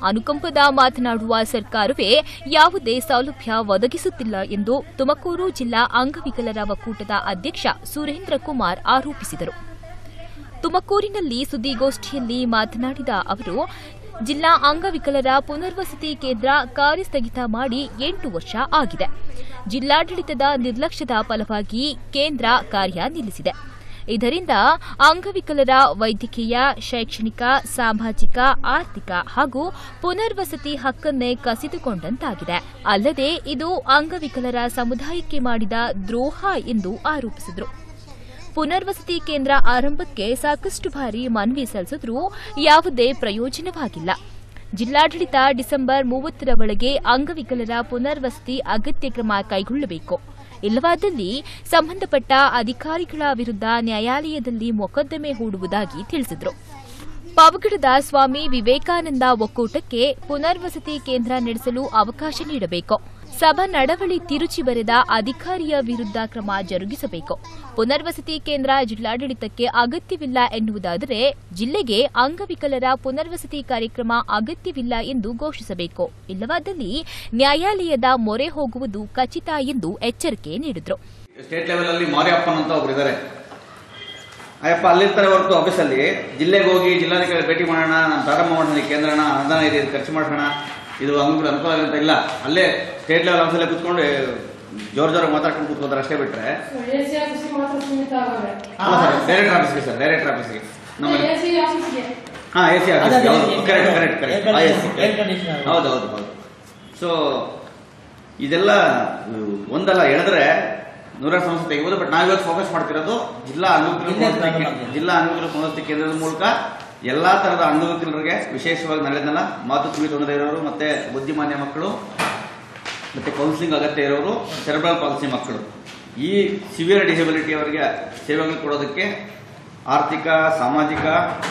ಅನುಕಂಪದ ಮಾತನಾಡುವ ಸರ್ಕಾರವೇ ಯಾವುದೇ ಸೌಲಭ್ಯ ಒದಗಿಸುತ್ತಿಲ್ಲ ಎಂದು ತುಮಕೂರು ಜಿಲ್ಲಾ ಅಂಗವಿಕಲರ ಒಕ್ಕೂಟದ ಅಧ್ಯಕ್ಷ ಸುರೇಂದ್ರ ಕುಮಾರ್ ಆರೋಪಿಸಿದರು ತುಮಕೂರಿನಲ್ಲಿ ಸುದ್ದಿಗೋಷ್ಠಿಯಲ್ಲಿ ಮಾತನಾಡಿದ ಅವರು ಜಿಲ್ಲಾ ಅಂಗವಿಕಲರ ಪುನರ್ವಸತಿ ಕೇಂದ್ರ ಕಾರ್ಯಸ್ಥಗಿತ ಮಾಡಿ ಎಂಟು ವರ್ಷ ಆಗಿದೆ ಜಿಲ್ಲಾಡಳಿತದ ನಿರ್ಲಕ್ಷ್ಯದ ಫಲವಾಗಿ ಕೇಂದ್ರ ಕಾರ್ಯ ನಿಲ್ಲಿಸಿದೆ ಇದರಿಂದ ಅಂಗವಿಕಲರ ವೈದ್ಯಕೀಯ ಶೈಕ್ಷಣಿಕ ಸಾಮಾಜಿಕ ಆರ್ಥಿಕ ಹಾಗೂ ಪುನರ್ವಸತಿ ಹಕ್ಕನ್ನೇ ಕಸಿದುಕೊಂಡಂತಾಗಿದೆ ಅಲ್ಲದೆ ಇದು ಅಂಗವಿಕಲರ ಸಮುದಾಯಕ್ಕೆ ಮಾಡಿದ ದ್ರೋಹ ಎಂದು ಆರೋಪಿಸಿದರು ಪುನರ್ವಸತಿ ಕೇಂದ್ರ ಆರಂಭಕ್ಕೆ ಸಾಕಷ್ಟು ಬಾರಿ ಮನವಿ ಸಲ್ಲಿಸಿದ್ರೂ ಯಾವುದೇ ಪ್ರಯೋಜನವಾಗಿಲ್ಲ ಜಿಲ್ಲಾಡಳಿತ ಡಿಸೆಂಬರ್ ಮೂವತ್ತರ ಒಳಗೆ ಅಂಗವಿಕಲರ ಪುನರ್ವಸತಿ ಅಗತ್ಯ ಕ್ರಮ ಕೈಗೊಳ್ಳಬೇಕು ಇಲ್ಲವಾದಲ್ಲಿ ಸಂಬಂಧಪಟ್ಟ ಅಧಿಕಾರಿಗಳ ವಿರುದ್ಧ ನ್ಯಾಯಾಲಯದಲ್ಲಿ ಮೊಕದ್ದಮೆ ಹೂಡುವುದಾಗಿ ತಿಳಿಸಿದರು ಪಾವಗಡದ ಸ್ವಾಮಿ ವಿವೇಕಾನಂದ ಒಕ್ಕೂಟಕ್ಕೆ ಪುನರ್ವಸತಿ ಕೇಂದ್ರ ನಡೆಸಲು ಅವಕಾಶ ನೀಡಬೇಕು ಸಭಾ ನಡವಳಿ ತಿರುಚಿ ಬರೆದ ಅಧಿಕಾರಿಯ ವಿರುದ್ಧ ಕ್ರಮ ಜರುಗಿಸಬೇಕು ಪುನರ್ವಸತಿ ಕೇಂದ್ರ ಜಿಲ್ಲಾಡಳಿತಕ್ಕೆ ಅಗತ್ಯವಿಲ್ಲ ಎನ್ನುವುದಾದರೆ ಜಿಲ್ಲೆಗೆ ಅಂಗವಿಕಲರ ಪುನರ್ವಸತಿ ಕಾರ್ಯಕ್ರಮ ಅಗತ್ಯವಿಲ್ಲ ಎಂದು ಘೋಷಿಸಬೇಕು ಇಲ್ಲವಾದಲ್ಲಿ ನ್ಯಾಯಾಲಯದ ಮೊರೆ ಹೋಗುವುದು ಖಚಿತ ಎಂದು ಎಚ್ಚರಿಕೆ ನೀಡಿದರು ಸ್ಟೇಟ್ ಲೆವೆಲ್ ಅಲ್ಲಿ ಮಾರಿಯಪ್ಪನ್ ಅಂತ ಒಬ್ರು ಇದ್ದಾರೆ ಅಯ್ಯಪ್ಪ ಅಲ್ಲಿರ್ತಾರೆ ಹೊರತು ಆಫೀಸಲ್ಲಿ ಜಿಲ್ಲೆಗೆ ಹೋಗಿ ಜಿಲ್ಲಾಧಿಕಾರಿ ಭೇಟಿ ಮಾಡೋಣ ನಾನು ಪ್ರಾರಂಭ ಮಾಡೋಣ ಈ ಕೇಂದ್ರನ ಅನುದಾನ ಇದೆ ಇದು ಖರ್ಚು ಮಾಡೋಣ ಇದು ಅನುಕೂಲ ಅನುಕೂಲ ಆಗುತ್ತೆ ಅಂತ ಇಲ್ಲ ಅಲ್ಲೇ ಸ್ಟೇಟ್ ಲೆವೆಲ್ ಆಫೀಸಲ್ಲೇ ಕುತ್ಕೊಂಡು ಜೋರ್ ಜೋರಾಗಿ ಮಾತಾಡ್ಕೊಂಡು ಕೂತ್ಕೋತಾರೆ ಅಷ್ಟೇ ಬಿಟ್ರೆ ಅಲ್ಲ ಸರ್ ಡೈರೆಕ್ಟರ್ ಆಫೀಸ್ಗೆ ಸರ್ ಡೈರೆಕ್ಟರ್ ಆಫೀಸ್ಗೆ ನಮ್ಮಲ್ಲಿ ಹಾ A C office correct correct correct ಹೌದು ಹೌದು ಹೌದು ಸೊ ಇದೆಲ್ಲ ಉಮ್, ಒಂದಲ್ಲ ಹೇಳಿದ್ರೆ ನೂರಾರು ಸಮಸ್ಯೆ ತೆಗಿಬೋದು ಬಟ್ ನಾವಿವತ್ತು ಫೋಕಸ್ ಮಾಡ್ತಿರೋದು ಜಿಲ್ಲಾ ಅಂಗವಿಕಲ ಪುನರ್ವಸತಿ ಕೇ- ಜಿಲ್ಲಾ ಅಂಗವಿಕಲ ಪುನರ್ವಸತಿ ಕೇಂದ್ರದ ಮೂಲಕ ಎಲ್ಲಾ ತರದ ಅಂಗವಿಕಲರಿಗೆ ವಿಶೇಷವಾಗಿ ನಡೆದಲ್ಲ ಮಾತು ಕಿವಿ ತೊಂದರೆ ಇರೋರು ಮತ್ತೆ ಬುದ್ಧಿಮಾನ್ಯ ಮಕ್ಕಳು ಮತ್ತೆ ಕೌನ್ಸಿಲಿಂಗ್ ಅಗತ್ಯ ಇರೋರು ಸೆರೆಬ್ರಲ್ ಪಾಲಿಸಿ ಮಕ್ಕಳು ಈ ಸಿವಿಯರ್ ಡಿಸಬಿಲಿಟಿ ಅವರಿಗೆ ಸೇವೆಗಳು ಕೊಡೋದಕ್ಕೆ ಆರ್ಥಿಕ ಸಾಮಾಜಿಕ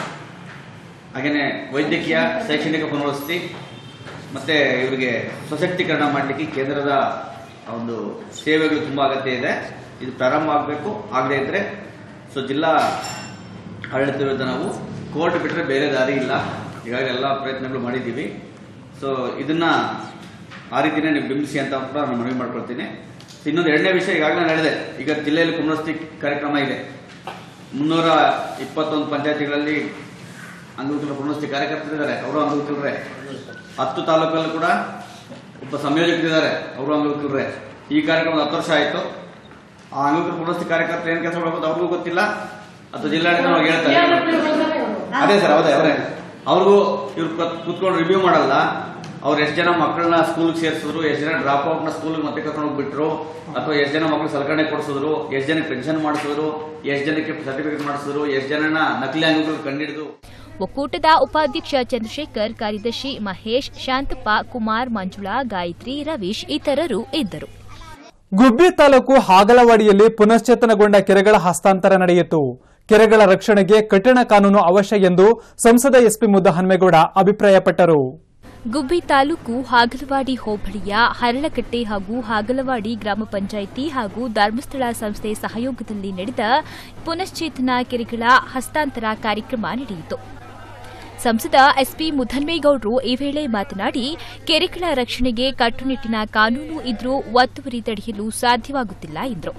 ಹಾಗೇನೆ ವೈದ್ಯಕೀಯ ಶೈಕ್ಷಣಿಕ ಪುನರ್ವಸತಿ ಮತ್ತೆ ಇವರಿಗೆ ಸಶಕ್ತೀಕರಣ ಮಾಡಲಿಕ್ಕೆ ಕೇಂದ್ರದ ಒಂದು ಸೇವೆಗಳು ತುಂಬಾ ಅಗತ್ಯ ಇದೆ ಇದು ಪ್ರಾರಂಭ ಆಗಬೇಕು ಆಗದೇ ಇದ್ರೆ ಸೊ ಜಿಲ್ಲಾ ಆಡಳಿತ ವಿರುದ್ಧ ನಾವು ಕೋರ್ಟ್ ಬಿಟ್ಟರೆ ಬೇರೆ ದಾರಿ ಇಲ್ಲ ಈಗಾಗಲೇ ಎಲ್ಲ ಪ್ರಯತ್ನಗಳು ಮಾಡಿದ್ದೀವಿ ಸೊ ಇದನ್ನ ಆ ರೀತಿನೇ ನೀವು ಬಿಂಬಿಸಿ ಅಂತ ಕೂಡ ನಾನು ಮನವಿ ಮಾಡ್ಕೊಳ್ತೀನಿ ಇನ್ನೊಂದು ಎರಡನೇ ವಿಷಯ ಈಗಾಗಲೇ ನಡೆದಿದೆ ಈಗ ಜಿಲ್ಲೆಯಲ್ಲಿ ಪುನರ್ವಸತಿ ಕಾರ್ಯಕ್ರಮ ಇದೆ ಮುನ್ನೂರ ಇಪ್ಪತ್ತೊಂದು ಪಂಚಾಯತಿಗಳಲ್ಲಿ ಅಂಗವಿಕಲ ಪುನರ್ವಸತಿ ಕಾರ್ಯಕರ್ತರಿದ್ದಾರೆ ಅವರು ಅಂಗವಿಕಲರೇ ಹತ್ತು ತಾಲೂಕಲ್ಲೂ ಕೂಡ ಒಬ್ಬ ಸಂಯೋಜಕರಿದ್ದಾರೆ ಅವರು ಅಂಗವಿಕಲರೇ ಈ ಕಾರ್ಯಕ್ರಮ ಹತ್ತು ವರ್ಷ ಆಯಿತು ಆ ಅಂಗವಿಕಲ ಪುನರ್ವಸತಿ ಕಾರ್ಯಕರ್ತರು ಏನು ಕೆಲಸ ಮಾಡಬಹುದು ಅವ್ರಿಗೂ ಗೊತ್ತಿಲ್ಲ ಅಥವಾ ಜಿಲ್ಲಾಡಳಿತ ಅವ್ರಿಗೆ ಹೇಳ್ತಾರೆ ಅದೇ ಸರ್ ಹೌದೇ ಅವರೇ ಅವ್ರಿಗೂ ಇವ್ರು ಕೂತ್ಕೊಂಡು ರಿವ್ಯೂ ಮಾಡಲ್ಲ ಅವ್ರು ಎಷ್ಟು ಜನ ಮಕ್ಕಳನ್ನ ಸ್ಕೂಲ್ಗೆ ಸೇರಿಸಿದ್ರು ಎಷ್ಟು ಜನ ಡ್ರಾಪ್ ಔಟ್ ನ ಸ್ಕೂಲ್ಗೆ ಮತ್ತೆ ಕರ್ಕೊಂಡು ಹೋಗ್ಬಿಟ್ರು ಅಥವಾ ಎಷ್ಟು ಜನ ಮಕ್ಕಳು ಸಲಕರಣೆ ಕೊಡಿಸಿದ್ರು ಎಷ್ಟು ಜನಕ್ಕೆ ಪೆನ್ಷನ್ ಮಾಡಿಸಿದ್ರು ಎಷ್ಟು ಜನಕ್ಕೆ ಸರ್ಟಿಫಿಕೇಟ್ ಮಾಡಿಸಿದ್ರು ಎಷ್ಟು ಜನನ ನಕಲಿ ಅಂಗಗಳು ಕಂಡಿಡಿದು ಒಕ್ಕೂಟದ ಉಪಾಧ್ಯಕ್ಷ ಚಂದ್ರಶೇಖರ್ ಕಾರ್ಯದರ್ಶಿ ಮಹೇಶ್ ಶಾಂತಪ್ಪ ಕುಮಾರ್ ಮಂಜುಳಾ ಗಾಯತ್ರಿ ರವೀಶ್ ಇತರರು ಇದ್ದರು ಗುಬ್ಬಿ ತಾಲೂಕು ಹಾಗಲವಾಡಿಯಲ್ಲಿ ಪುನಶ್ಚೇತನಗೊಂಡ ಕೆರೆಗಳ ಹಸ್ತಾಂತರ ನಡೆಯಿತು ಕೆರೆಗಳ ರಕ್ಷಣೆಗೆ ಕಠಿಣ ಕಾನೂನು ಅವಶ್ಯ ಎಂದು ಸಂಸದ ಎಸ್ಪಿ ಮುದ್ದಹನ್ಮೇಗೌಡ ಅಭಿಪ್ರಾಯಪಟ್ಟರು ಗುಬ್ಬಿ ತಾಲೂಕು ಹಾಗಲವಾಡಿ ಹೋಬಳಿಯ ಹರಳಕಟ್ಟೆ ಹಾಗೂ ಹಾಗಲವಾಡಿ ಗ್ರಾಮ ಪಂಚಾಯಿತಿ ಹಾಗೂ ಧರ್ಮಸ್ಥಳ ಸಂಸ್ಥೆ ಸಹಯೋಗದಲ್ಲಿ ನಡೆದ ಪುನಶ್ಚೇತನ ಕೆರೆಗಳ ಹಸ್ತಾಂತರ ಕಾರ್ಯಕ್ರಮ ನಡೆಯಿತು ಸಂಸದ ಎಸ್ಪಿ ಮುದ್ದನ್ಮೇಗೌಡರು ಈ ವೇಳೆ ಮಾತನಾಡಿ ಕೆರೆಗಳ ರಕ್ಷಣೆಗೆ ಕಟ್ಟುನಿಟ್ಟಿನ ಕಾನೂನು ಇದ್ರೂ ಒತ್ತುವರಿ ತಡೆಯಲು ಸಾಧ್ಯವಾಗುತ್ತಿಲ್ಲ ಎಂದರು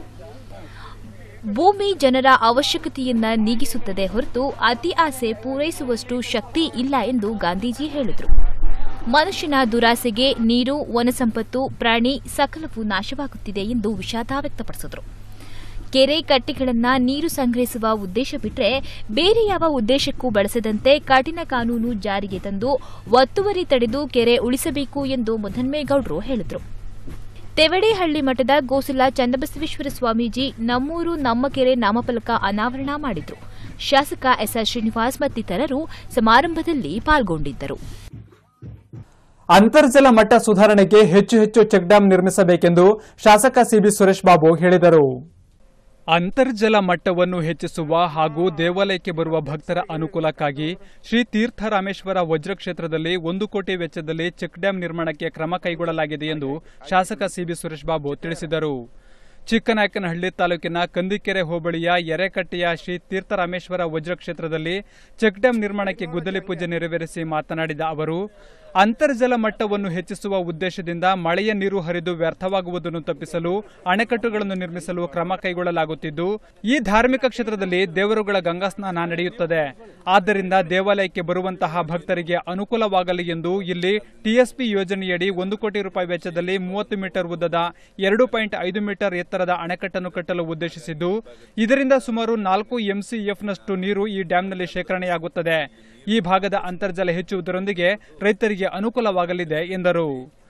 ಭೂಮಿ ಜನರ ಅವಶ್ಯಕತೆಯನ್ನ ನೀಗಿಸುತ್ತದೆ ಹೊರತು ಅತಿ ಆಸೆ ಪೂರೈಸುವಷ್ಟು ಶಕ್ತಿ ಇಲ್ಲ ಎಂದು ಗಾಂಧೀಜಿ ಹೇಳಿದರು ಮನುಷ್ಯನ ದುರಾಸೆಗೆ ನೀರು ವನಸಂಪತ್ತು ಪ್ರಾಣಿ ಸಕಲವೂ ನಾಶವಾಗುತ್ತಿದೆ ಎಂದು ವಿಷಾದ ವ್ಯಕ್ತಪಡಿಸಿದರು ಕೆರೆ ಕಟ್ಟೆಗಳನ್ನ ನೀರು ಸಂಗ್ರಹಿಸುವ ಉದ್ದೇಶ ಬಿಟ್ಟರೆ ಬೇರೆ ಯಾವ ಉದ್ದೇಶಕ್ಕೂ ಬಳಸದಂತೆ ಕಠಿಣ ಕಾನೂನು ಜಾರಿಗೆ ತಂದು ಒತ್ತುವರಿ ತಡೆದು ಕೆರೆ ಉಳಿಸಬೇಕು ಎಂದು ಮುದ್ದನ್ಮೇಗೌಡರು ಹೇಳಿದರು ತೆವಡೆಹಳ್ಳಿ ಮಠದ ಗೋಸಲ ಚನ್ನಬಸವೇಶ್ವರ ಸ್ವಾಮೀಜಿ ನಮ್ಮೂರು ನಮ್ಮ ಕೆರೆ ನಾಮಫಲಕ ಅನಾವರಣ ಮಾಡಿದ್ರು ಶಾಸಕ ಎಸ್ಆರ್ ಶ್ರೀನಿವಾಸ್ ಮತ್ತಿತರರು ಸಮಾರಂಭದಲ್ಲಿ ಪಾಲ್ಗೊಂಡಿದ್ದರು ಅಂತರ್ಜಲ ಮಟ್ಟ ಸುಧಾರಣೆಗೆ ಹೆಚ್ಚು ಹೆಚ್ಚು ಚೆಕ್ ಡ್ಯಾಂ ನಿರ್ಮಿಸಬೇಕೆಂದು ಶಾಸಕ ಸಿಬಿ ಸುರೇಶ್ ಬಾಬು ಹೇಳಿದರು ಅಂತರ್ಜಲ ಮಟ್ಟವನ್ನು ಹೆಚ್ಚಿಸುವ ಹಾಗೂ ದೇವಾಲಯಕ್ಕೆ ಬರುವ ಭಕ್ತರ ಅನುಕೂಲಕ್ಕಾಗಿ ಶ್ರೀ ತೀರ್ಥರಾಮೇಶ್ವರ ವಜ್ರ ಕ್ಷೇತ್ರದಲ್ಲಿ ಒಂದು ಕೋಟಿ ವೆಚ್ಚದಲ್ಲಿ ಚೆಕ್ ಡ್ಯಾಂ ನಿರ್ಮಾಣಕ್ಕೆ ಕ್ರಮ ಕೈಗೊಳ್ಳಲಾಗಿದೆ ಎಂದು ಶಾಸಕ ಸಿಬಿ ಸುರೇಶ್ ಬಾಬು ತಿಳಿಸಿದರು ಚಿಕ್ಕನಾಯಕನಹಳ್ಳಿ ತಾಲೂಕಿನ ಕಂದಿಕೆರೆ ಹೋಬಳಿಯ ಎರೆಕಟ್ಟೆಯ ಶ್ರೀ ತೀರ್ಥರಾಮೇಶ್ವರ ವಜ್ರ ಕ್ಷೇತ್ರದಲ್ಲಿ ಚೆಕ್ ಡ್ಯಾಂ ನಿರ್ಮಾಣಕ್ಕೆ ಗುದ್ದಲಿ ಪೂಜೆ ನೆರವೇರಿಸಿ ಮಾತನಾಡಿದ ಅವರು ಅಂತರ್ಜಲ ಮಟ್ಟವನ್ನು ಹೆಚ್ಚಿಸುವ ಉದ್ದೇಶದಿಂದ ಮಳೆಯ ನೀರು ಹರಿದು ವ್ಯರ್ಥವಾಗುವುದನ್ನು ತಪ್ಪಿಸಲು ಅಣೆಕಟ್ಟುಗಳನ್ನು ನಿರ್ಮಿಸಲು ಕ್ರಮ ಕೈಗೊಳ್ಳಲಾಗುತ್ತಿದ್ದು ಈ ಧಾರ್ಮಿಕ ಕ್ಷೇತ್ರದಲ್ಲಿ ದೇವರುಗಳ ಗಂಗಾ ಸ್ನಾನ ನಡೆಯುತ್ತದೆ ಆದ್ದರಿಂದ ದೇವಾಲಯಕ್ಕೆ ಬರುವಂತಹ ಭಕ್ತರಿಗೆ ಅನುಕೂಲವಾಗಲಿ ಎಂದು ಇಲ್ಲಿ ಟಿಎಸ್ಪಿ ಯೋಜನೆಯಡಿ ಒಂದು ಕೋಟಿ ರೂಪಾಯಿ ವೆಚ್ಚದಲ್ಲಿ ಮೂವತ್ತು ಮೀಟರ್ ಉದ್ದದ ಎರಡು ಪಾಯಿಂಟ್ ಐದು ಮೀಟರ್ ಎತ್ತರದ ಅಣೆಕಟ್ಟನ್ನು ಕಟ್ಟಲು ಉದ್ದೇಶಿಸಿದ್ದು ಇದರಿಂದ ಸುಮಾರು ನಾಲ್ಕು ಎಂಸಿಎಫ್ನಷ್ಟು ನೀರು ಈ ಡ್ಯಾಂನಲ್ಲಿ ಶೇಖರಣೆಯಾಗುತ್ತದೆ ಈ ಭಾಗದ ಅಂತರ್ಜಲ ಹೆಚ್ಚುವುದರೊಂದಿಗೆ ರೈತರಿಗೆ ಅನುಕೂಲವಾಗಲಿದೆ ಎಂದರು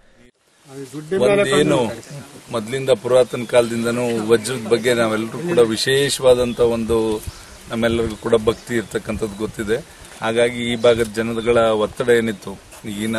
ಒಂದೇನು ಮೊದಲಿಂದ ಪುರಾತನ ಕಾಲದಿಂದನೂ ವಜ್ರದ ಬಗ್ಗೆ ನಾವೆಲ್ಲರೂ ಕೂಡ ವಿಶೇಷವಾದಂತ ಒಂದು ನಮ್ಮೆಲ್ಲರಿಗೂ ಕೂಡ ಭಕ್ತಿ ಇರ್ತಕ್ಕಂಥದ್ದು ಗೊತ್ತಿದೆ ಹಾಗಾಗಿ ಈ ಭಾಗದ ಜನಗಳ ಒತ್ತಡ ಏನಿತ್ತು ಈಗಿನ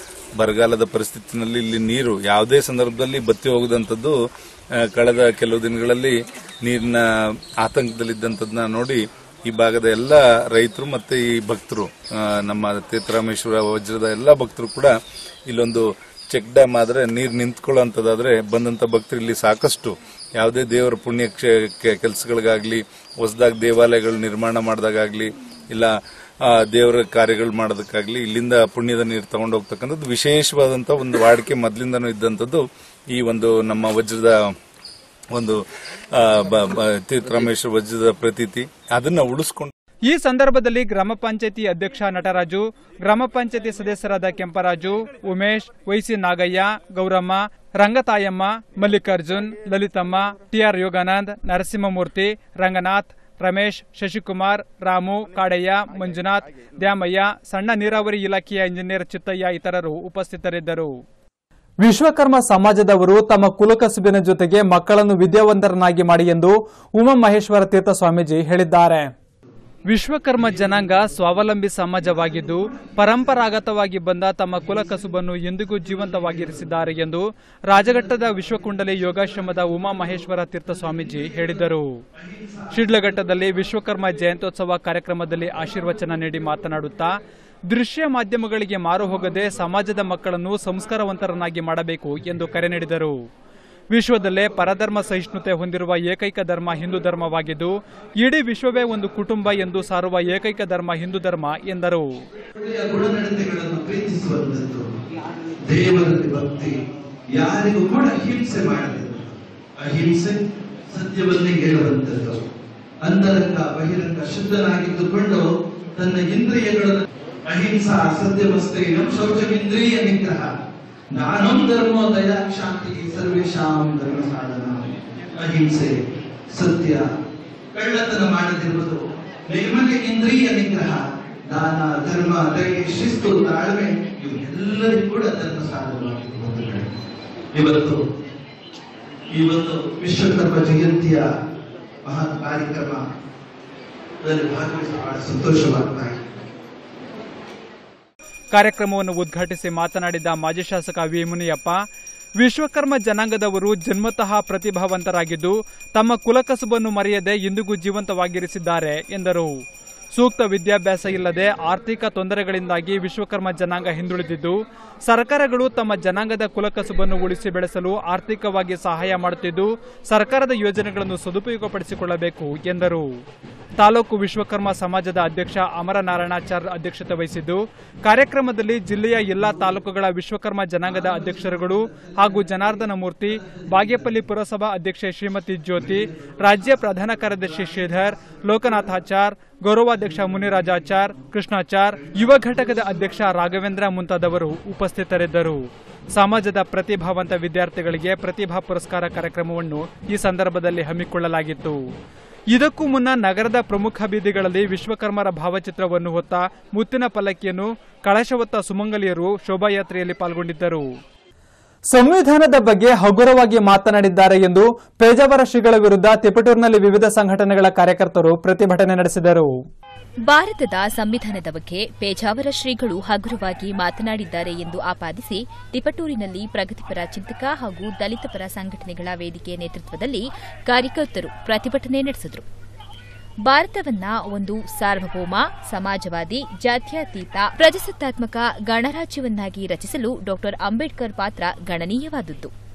ಬರಗಾಲದ ಪರಿಸ್ಥಿತಿನಲ್ಲಿ ಇಲ್ಲಿ ನೀರು ಯಾವುದೇ ಸಂದರ್ಭದಲ್ಲಿ ಬತ್ತಿ ಹೋಗದಂಥದ್ದು ಆ, ಕಳೆದ ಕೆಲವು ದಿನಗಳಲ್ಲಿ ನೀರಿನ ಆತಂಕದಲ್ಲಿದ್ದಂಥದ್ದನ್ನ ನೋಡಿ ಈ ಭಾಗದ ಎಲ್ಲ ರೈತರು ಮತ್ತೆ ಈ ಭಕ್ತರು ಆ, ನಮ್ಮ ತೀರ್ಥರಾಮೇಶ್ವರ ವಜ್ರದ ಎಲ್ಲ ಭಕ್ತರು ಕೂಡ ಇಲ್ಲೊಂದು ಚೆಕ್ ಡ್ಯಾಮ್ ಆದ್ರೆ ನೀರು ನಿಂತ್ಕೊಳ್ಳೋಂಥದ್ದಾದ್ರೆ ಬಂದಂತ ಭಕ್ತರು ಇಲ್ಲಿ ಸಾಕಷ್ಟು ಯಾವುದೇ ದೇವರ ಪುಣ್ಯ ಕೆಲಸಗಳಿಗಾಗ್ಲಿ ಹೊಸದಾಗಿ ದೇವಾಲಯಗಳು ನಿರ್ಮಾಣ ಮಾಡಿದಾಗಲಿ ಇಲ್ಲ ಆ, ದೇವರ ಕಾರ್ಯಗಳು ಮಾಡೋದಕ್ಕಾಗ್ಲಿ ಇಲ್ಲಿಂದ ಪುಣ್ಯದ ನೀರು ತಗೊಂಡು ಹೋಗ್ತಕ್ಕಂಥದ್ದು ವಿಶೇಷವಾದಂತ ಒಂದು ವಾಡಿಕೆ ಮೊದಲಿಂದನೂ ಇದ್ದಂಥದ್ದು ಈ ಒಂದು ನಮ್ಮ ವಜ್ರದ ಒಂದು ಆ, ಬ- ಬ- ತೀರ್ಥರಾಮೇಶ್ವರ ವಜ್ರದ ಪ್ರತೀತಿ ಅದನ್ನ ಉಳಿಸ್ಕೊಂಡು ಈ ಸಂದರ್ಭದಲ್ಲಿ ಗ್ರಾಮ ಪಂಚಾಯತಿ ಅಧ್ಯಕ್ಷ ನಟರಾಜು ಗ್ರಾಮ ಪಂಚಾಯತಿ ಸದಸ್ಯರಾದ ಕೆಂಪರಾಜು ಉಮೇಶ್ ವೈಸಿ ನಾಗಯ್ಯ ಗೌರಮ್ಮ ರಂಗತಾಯಮ್ಮ ಮಲ್ಲಿಕಾರ್ಜುನ್ ಲಲಿತಮ್ಮ ಟಿಆರ್ ಯೋಗಾನಂದ್ ನರಸಿಂಹಮೂರ್ತಿ ರಂಗನಾಥ್ ರಮೇಶ್ ಶಶಿಕುಮಾರ್ ರಾಮು ಕಾಡಯ್ಯ ಮಂಜುನಾಥ್ ದ್ಯಾಮಯ್ಯ ಸಣ್ಣ ನೀರಾವರಿ ಇಲಾಖೆಯ ಇಂಜಿನಿಯರ್ ಚಿತ್ತಯ್ಯ ಇತರರು ಉಪಸ್ಥಿತರಿದ್ದರು ವಿಶ್ವಕರ್ಮ ಸಮಾಜದವರು ತಮ್ಮ ಕುಲಕಸುಬಿನ ಜೊತೆಗೆ ಮಕ್ಕಳನ್ನು ವಿದ್ಯಾವಂತರನ್ನಾಗಿ ಮಾಡಿ ಎಂದು ಉಮಾಮಹೇಶ್ವರ ತೀರ್ಥ ಸ್ವಾಮೀಜಿ ಹೇಳಿದ್ದಾರೆ ವಿಶ್ವಕರ್ಮ ಜನಾಂಗ ಸ್ವಾವಲಂಬಿ ಸಮಾಜವಾಗಿದ್ದು ಪರಂಪರಾಗತವಾಗಿ ಬಂದ ತಮ್ಮ ಕುಲಕಸುಬನ್ನು ಎಂದಿಗೂ ಜೀವಂತವಾಗಿರಿಸಿದ್ದಾರೆ ಎಂದು ರಾಜಘಟ್ಟದ ವಿಶ್ವಕುಂಡಲಿ ಯೋಗಾಶ್ರಮದ ಉಮಾಮಹೇಶ್ವರ ತೀರ್ಥ ಸ್ವಾಮೀಜಿ ಹೇಳಿದರು ಶಿಡ್ಲಘಟ್ಟದಲ್ಲಿ ವಿಶ್ವಕರ್ಮ ಜಯಂತ್ಯೋತ್ಸವ ಕಾರ್ಯಕ್ರಮದಲ್ಲಿ ಆಶೀರ್ವಚನ ನೀಡಿ ಮಾತನಾಡುತ್ತಾ ದೃಶ್ಯ ಮಾಧ್ಯಮಗಳಿಗೆ ಮಾರು ಹೋಗದೆ ಸಮಾಜದ ಮಕ್ಕಳನ್ನು ಸಂಸ್ಕಾರವಂತರನ್ನಾಗಿ ಮಾಡಬೇಕು ಎಂದು ಕರೆ ನೀಡಿದರು ವಿಶ್ವದಲ್ಲೇ ಪರಧರ್ಮ ಸಹಿಷ್ಣುತೆ ಹೊಂದಿರುವ ಏಕೈಕ ಧರ್ಮ ಹಿಂದೂ ಧರ್ಮವಾಗಿದ್ದು ಇಡೀ ವಿಶ್ವವೇ ಒಂದು ಕುಟುಂಬ ಎಂದು ಸಾರುವ ಏಕೈಕ ಧರ್ಮ ಹಿಂದೂ ಧರ್ಮ ಎಂದರು ಒಳ್ಳೆಯ ಗುಣನಡತೆಗಳನ್ನು ಪ್ರೀತಿಸುವಂಥದ್ದು ದೇವರಲ್ಲಿ ಭಕ್ತಿ ಯಾರಿಗೂ ಕೂಡ ಹಿಂಸೆ ಮಾಡದೆ ಅಹಿಂಸೆ ಸತ್ಯವನ್ನೇ ಹೇಳುವಂಥದ್ದು ಅಂತರಂಗ ಬಹಿರಂಗ ಶುದ್ಧನಾಗಿದ್ದುಕೊಂಡು ತನ್ನ ಇಂದ್ರಿಯಗಳನ್ನು ಅಹಿಂಸಾ ಸತ್ಯವಸ್ತೇನಂ ಶೌಚಮಿಂದ್ರಿಯ ನಿಗ್ರಹ ನಾನಂ ಧರ್ಮೋ ದಯಾ ಶಾಂತಿ ಸರ್ವೇಶಾಂ ಧರ್ಮ ಸಾಧನ ಅಹಿಂಸೆ ಸತ್ಯ ಕಳ್ಳತನ ಮಾಡದಿರುವುದು ನೈರ್ಮಲ್ಯ ಇಂದ್ರಿಯ ನಿಗ್ರಹ ದಾನ ಧರ್ಮ ದಯೆ ಶಿಸ್ತು ತಾಳ್ಮೆ ಇವೆಲ್ಲರಿಗೂ ಕೂಡ ಧರ್ಮ ಸಾಧನವಾಗಿದೆ ಬಂಧುಗಳೇ. ಇವತ್ತು ಈ ಒಂದು ವಿಶ್ವಕರ್ಮ ಜಯಂತಿಯ ಮಹತ್ ಕಾರ್ಯಕ್ರಮ ಭಾಗವಹಿಸಿ ಬಹಳ ಸಂತೋಷವಾಗ್ತಾ ಇದೆ ಕಾರ್ಯಕ್ರಮವನ್ನು ಉದ್ಘಾಟಿಸಿ ಮಾತನಾಡಿದ ಮಾಜಿ ಶಾಸಕ ವಿ ಮುನಿಯಪ್ಪ ವಿಶ್ವಕರ್ಮ ಜನಾಂಗದವರು ಜನ್ಮತಃ ಪ್ರತಿಭಾವಂತರಾಗಿದ್ದು ತಮ್ಮ ಕುಲಕಸುಬನ್ನು ಮರೆಯದೆ ಇಂದಿಗೂ ಜೀವಂತವಾಗಿರಿಸಿದ್ದಾರೆ ಎಂದರು ಸೂಕ್ತ ವಿದ್ಯಾಭ್ಯಾಸ ಇಲ್ಲದೆ ಆರ್ಥಿಕ ತೊಂದರೆಗಳಿಂದಾಗಿ ವಿಶ್ವಕರ್ಮ ಜನಾಂಗ ಹಿಂದುಳಿದಿದ್ದು ಸರ್ಕಾರಗಳು ತಮ್ಮ ಜನಾಂಗದ ಕುಲಕಸುಬನ್ನು ಉಳಿಸಿ ಬೆಳೆಸಲು ಆರ್ಥಿಕವಾಗಿ ಸಹಾಯ ಮಾಡುತ್ತಿದ್ದು ಸರ್ಕಾರದ ಯೋಜನೆಗಳನ್ನು ಸದುಪಯೋಗಪಡಿಸಿಕೊಳ್ಳಬೇಕು ಎಂದರು ತಾಲೂಕು ವಿಶ್ವಕರ್ಮ ಸಮಾಜದ ಅಧ್ಯಕ್ಷ ಅಮರನಾರಾಯಣಾಚಾರ್ ಅಧ್ಯಕ್ಷತೆ ವಹಿಸಿದ್ದು ಕಾರ್ಯಕ್ರಮದಲ್ಲಿ ಜಿಲ್ಲೆಯ ಎಲ್ಲಾ ತಾಲೂಕುಗಳ ವಿಶ್ವಕರ್ಮ ಜನಾಂಗದ ಅಧ್ಯಕ್ಷರುಗಳು ಹಾಗೂ ಜನಾರ್ದನ ಮೂರ್ತಿ ಬಾಗೇಪಲ್ಲಿ ಪುರಸಭಾ ಅಧ್ಯಕ್ಷೆ ಶ್ರೀಮತಿ ಜ್ಯೋತಿ ರಾಜ್ಯ ಪ್ರಧಾನ ಕಾರ್ಯದರ್ಶಿ ಶ್ರೀಧರ್ ಲೋಕನಾಥಾಚಾರ್ ಗೌರವಾಧ್ಯಕ್ಷ ಮುನಿರಾಜಾಚಾರ್ ಕೃಷ್ಣಾಚಾರ್ ಯುವ ಘಟಕದ ಅಧ್ಯಕ್ಷ ರಾಘವೇಂದ್ರ ಮುಂತಾದವರು ಉಪಸ್ಥಿತರಿದ್ದರು ಸಮಾಜದ ಪ್ರತಿಭಾವಂತ ವಿದ್ಯಾರ್ಥಿಗಳಿಗೆ ಪ್ರತಿಭಾ ಪುರಸ್ಕಾರ ಕಾರ್ಯಕ್ರಮವನ್ನು ಈ ಸಂದರ್ಭದಲ್ಲಿ ಹಮ್ಮಿಕೊಳ್ಳಲಾಗಿತ್ತು ಇದಕ್ಕೂ ಮುನ್ನ ನಗರದ ಪ್ರಮುಖ ಬೀದಿಗಳಲ್ಲಿ ವಿಶ್ವಕರ್ಮರ ಭಾವಚಿತ್ರವನ್ನು ಹೊತ್ತ ಮುತ್ತಿನ ಪಲ್ಲಕ್ಕಿಯನ್ನು ಕಳಶ ಹೊತ್ತ ಸುಮಂಗಲಿಯರು ಶೋಭಾಯಾತ್ರೆಯಲ್ಲಿ ಪಾಲ್ಗೊಂಡಿದ್ದರು ಸಂವಿಧಾನದ ಬಗ್ಗೆ ಹಗುರವಾಗಿ ಮಾತನಾಡಿದ್ದಾರೆ ಎಂದು ಪೇಜಾವರ ಶ್ರೀಗಳ ವಿರುದ್ಧ ತಿಪಟೂರಿನಲ್ಲಿ ವಿವಿಧ ಸಂಘಟನೆಗಳ ಕಾರ್ಯಕರ್ತರು ಪ್ರತಿಭಟನೆ ನಡೆಸಿದರು ಭಾರತದ ಸಂವಿಧಾನದ ಬಗ್ಗೆ ಪೇಜಾವರ ಶ್ರೀಗಳು ಹಗುರವಾಗಿ ಮಾತನಾಡಿದ್ದಾರೆ ಎಂದು ಆಪಾದಿಸಿ ತಿಪಟೂರಿನಲ್ಲಿ ಪ್ರಗತಿಪರ ಚಿಂತಕ ಹಾಗೂ ದಲಿತ ಪರ ಸಂಘಟನೆಗಳ ವೇದಿಕೆ ನೇತೃತ್ವದಲ್ಲಿ ಕಾರ್ಯಕರ್ತರು ಪ್ರತಿಭಟನೆ ನಡೆಸಿದರು ಭಾರತವನ್ನ ಒಂದು ಸಾರ್ವಭೌಮ ಸಮಾಜವಾದಿ ಜಾತ್ಯತೀತ ಪ್ರಜಾಸತ್ತಾತ್ಮಕ ಗಣರಾಜ್ಯವನ್ನಾಗಿ ರಚಿಸಲು ಡಾ ಅಂಬೇಡ್ಕರ್ ಪಾತ್ರ ಗಣನೀಯವಾದದ್ದು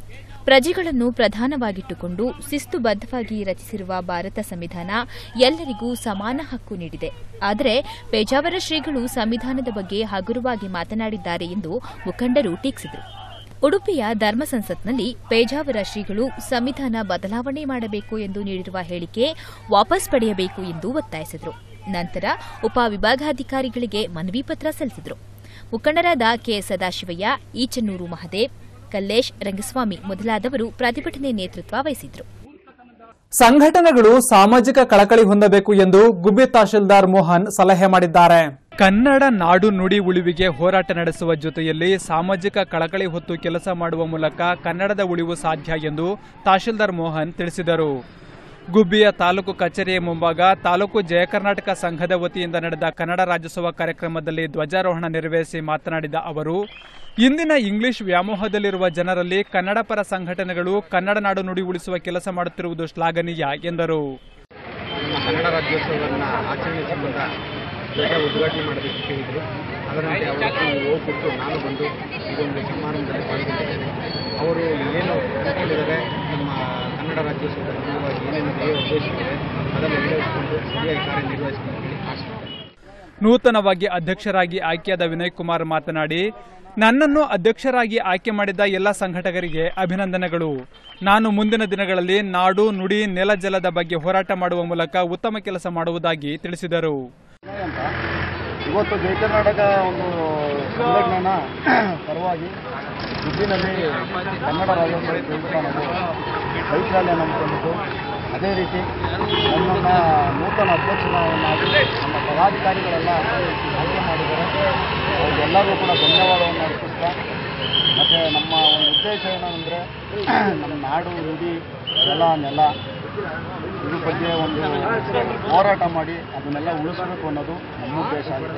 ಪ್ರಜೆಗಳನ್ನು ಪ್ರಧಾನವಾಗಿಟ್ಟುಕೊಂಡು ಶಿಸ್ತುಬದ್ಧವಾಗಿ ರಚಿಸಿರುವ ಭಾರತ ಸಂವಿಧಾನ ಎಲ್ಲರಿಗೂ ಸಮಾನ ಹಕ್ಕು ನೀಡಿದೆ ಆದರೆ ಪೇಜಾವರ ಶ್ರೀಗಳು ಸಂವಿಧಾನದ ಬಗ್ಗೆ ಹಗುರವಾಗಿ ಮಾತನಾಡಿದ್ದಾರೆ ಎಂದು ಮುಖಂಡರು ಟೀಕಿಸಿದರು ಉಡುಪಿಯ ಧರ್ಮ ಸಂಸತ್ನಲ್ಲಿ ಪೇಜಾವರ ಶ್ರೀಗಳು ಸಂವಿಧಾನ ಬದಲಾವಣೆ ಮಾಡಬೇಕು ಎಂದು ನೀಡಿರುವ ಹೇಳಿಕೆ ವಾಪಸ್ ಪಡೆಯಬೇಕು ಎಂದು ಒತ್ತಾಯಿಸಿದರು ನಂತರ ಉಪವಿಭಾಗಾಧಿಕಾರಿಗಳಿಗೆ ಮನವಿ ಪತ್ರ ಸಲ್ಲಿಸಿದರು ಮುಖಂಡರಾದ ಕೆ ಸದಾಶಿವಯ್ಯ ಈಚನ್ನೂರು ಮಹದೇವ್ ಕಲ್ಲೇಶ್ ರಂಗಸ್ವಾಮಿ ಮೊದಲಾದವರು ಪ್ರತಿಭಟನೆ ನೇತೃತ್ವ ವಹಿಸಿದ್ರು ಸಂಘಟನೆಗಳು ಸಾಮಾಜಿಕ ಕಳಕಳಿ ಹೊಂದಬೇಕು ಎಂದು ಗುಬ್ಬಿ ತಹಶೀಲ್ದಾರ್ ಮೋಹನ್ ಸಲಹೆ ಮಾಡಿದ್ದಾರೆ ಕನ್ನಡ ನಾಡು ನುಡಿ ಉಳಿವಿಗೆ ಹೋರಾಟ ನಡೆಸುವ ಜೊತೆಯಲ್ಲಿ ಸಾಮಾಜಿಕ ಕಳಕಳಿ ಹೊತ್ತು ಕೆಲಸ ಮಾಡುವ ಮೂಲಕ ಕನ್ನಡದ ಉಳಿವು ಸಾಧ್ಯ ಎಂದು ತಹಶೀಲ್ದಾರ್ ಮೋಹನ್ ತಿಳಿಸಿದರು ಗುಬ್ಬಿಯ ತಾಲೂಕು ಕಚೇರಿಯ ಮುಂಭಾಗ ತಾಲೂಕು ಜಯ ಕರ್ನಾಟಕ ಸಂಘದ ವತಿಯಿಂದ ನಡೆದ ಕನ್ನಡ ರಾಜ್ಯೋತ್ಸವ ಕಾರ್ಯಕ್ರಮದಲ್ಲಿ ಧ್ವಜಾರೋಹಣ ನೆರವೇರಿಸಿ ಮಾತನಾಡಿದ ಅವರು ಇಂದಿನ ಇಂಗ್ಲಿಷ್ ವ್ಯಾಮೋಹದಲ್ಲಿರುವ ಜನರಲ್ಲಿ ಕನ್ನಡ ಪರ ಸಂಘಟನೆಗಳು ಕನ್ನಡ ನಾಡು ನುಡಿ ಉಳಿಸುವ ಕೆಲಸ ಮಾಡುತ್ತಿರುವುದು ಶ್ಲಾಘನೀಯ ಎಂದರು ನಮ್ಮ ಕನ್ನಡ ರಾಜ್ಯೋತ್ಸವವನ್ನು ಆಚರಣೆ ಸಂಬಂಧ ಧ್ವಜ ಉದ್ಘಾಟನೆ ಮಾಡಬೇಕು ಕೇಳಿದರು ಅದರಂತೆ ಅವತ್ತು ಹೋಗ್ಬಿಟ್ಟು ನಾನು ಬಂದು ಇದೊಂದು ಸಮಾರಂಭದಲ್ಲಿ ಪಾಲ್ಗೊಂಡಿದ್ದೇನೆ ಅವರು ಏನು ಅಂದ್ಕೊಂಡಿದ್ದಾರೆ ನಮ್ಮ ಕನ್ನಡ ರಾಜ್ಯೋತ್ಸವದ ಅಂಗವಾಗಿ ಏನೇನು ಧ್ಯೇಯ ಉದ್ದೇಶಿಸಿದ್ದಾರೆ ಅದನ್ನು ಈಡೇರಿಸಿಕೊಂಡು ಸರಿಯಾಗಿ ಕಾರ್ಯನಿರ್ವಹಿಸಿಕೊಂಡು ಆಶಿಸುತ್ತೇನೆ ನೂತನವಾಗಿ ಅಧ್ಯಕ್ಷರಾಗಿ ಆಯ್ಕೆಯಾದ ವಿನಯ್ ಕುಮಾರ್ ಮಾತನಾಡಿ ನನ್ನನ್ನು ಅಧ್ಯಕ್ಷರಾಗಿ ಆಯ್ಕೆ ಮಾಡಿದ ಎಲ್ಲ ಸಂಘಟಕರಿಗೆ ಅಭಿನಂದನೆಗಳು ನಾನು ಮುಂದಿನ ದಿನಗಳಲ್ಲಿ ನಾಡು ನುಡಿ ನೆಲ ಜಲದ ಬಗ್ಗೆ ಹೋರಾಟ ಮಾಡುವ ಮೂಲಕ ಉತ್ತಮ ಕೆಲಸ ಮಾಡುವುದಾಗಿ ತಿಳಿಸಿದರು ಇವತ್ತು ಜಯ ಕರ್ನಾಟಕ ಒಂದು ಸಂಘಟನೆನ ಪರವಾಗಿ ಗುಬ್ಬಿನಲ್ಲಿ ಕನ್ನಡ ರಾಜ್ಯೋತ್ಸವ ದೇವಸ್ಥಾನವು ಬೈಕ್ ರ್ಯಾಲಿಯನ್ನು ಹಮ್ಮಿಕೊಂಡಿದ್ದು ಅದೇ ರೀತಿ ನಮ್ಮನ್ನು ನೂತನ ಅಧ್ಯಕ್ಷರನ್ನಾಗಿ ನಮ್ಮ ಪದಾಧಿಕಾರಿಗಳೆಲ್ಲ ಆಯ್ಕೆ ಮಾಡಿದ್ದಾರೆ ಅವ್ರಿಗೆಲ್ಲರಿಗೂ ಕೂಡ ಧನ್ಯವಾದವನ್ನು ಅರ್ಪಿಸ್ತಾ ಮತ್ತು ನಮ್ಮ ಒಂದು ಉದ್ದೇಶ ಏನಂದರೆ ನಮ್ಮ ನಾಡು ನುಡಿ ಜಲ ನೆಲ ಇದ್ರ ಬಗ್ಗೆ ಒಂದು ಹೋರಾಟ ಮಾಡಿ ಅದನ್ನೆಲ್ಲ ಉಳಿಸಬೇಕು ಅನ್ನೋದು ನಮ್ಮ ಉದ್ದೇಶ ಆಗಿದೆ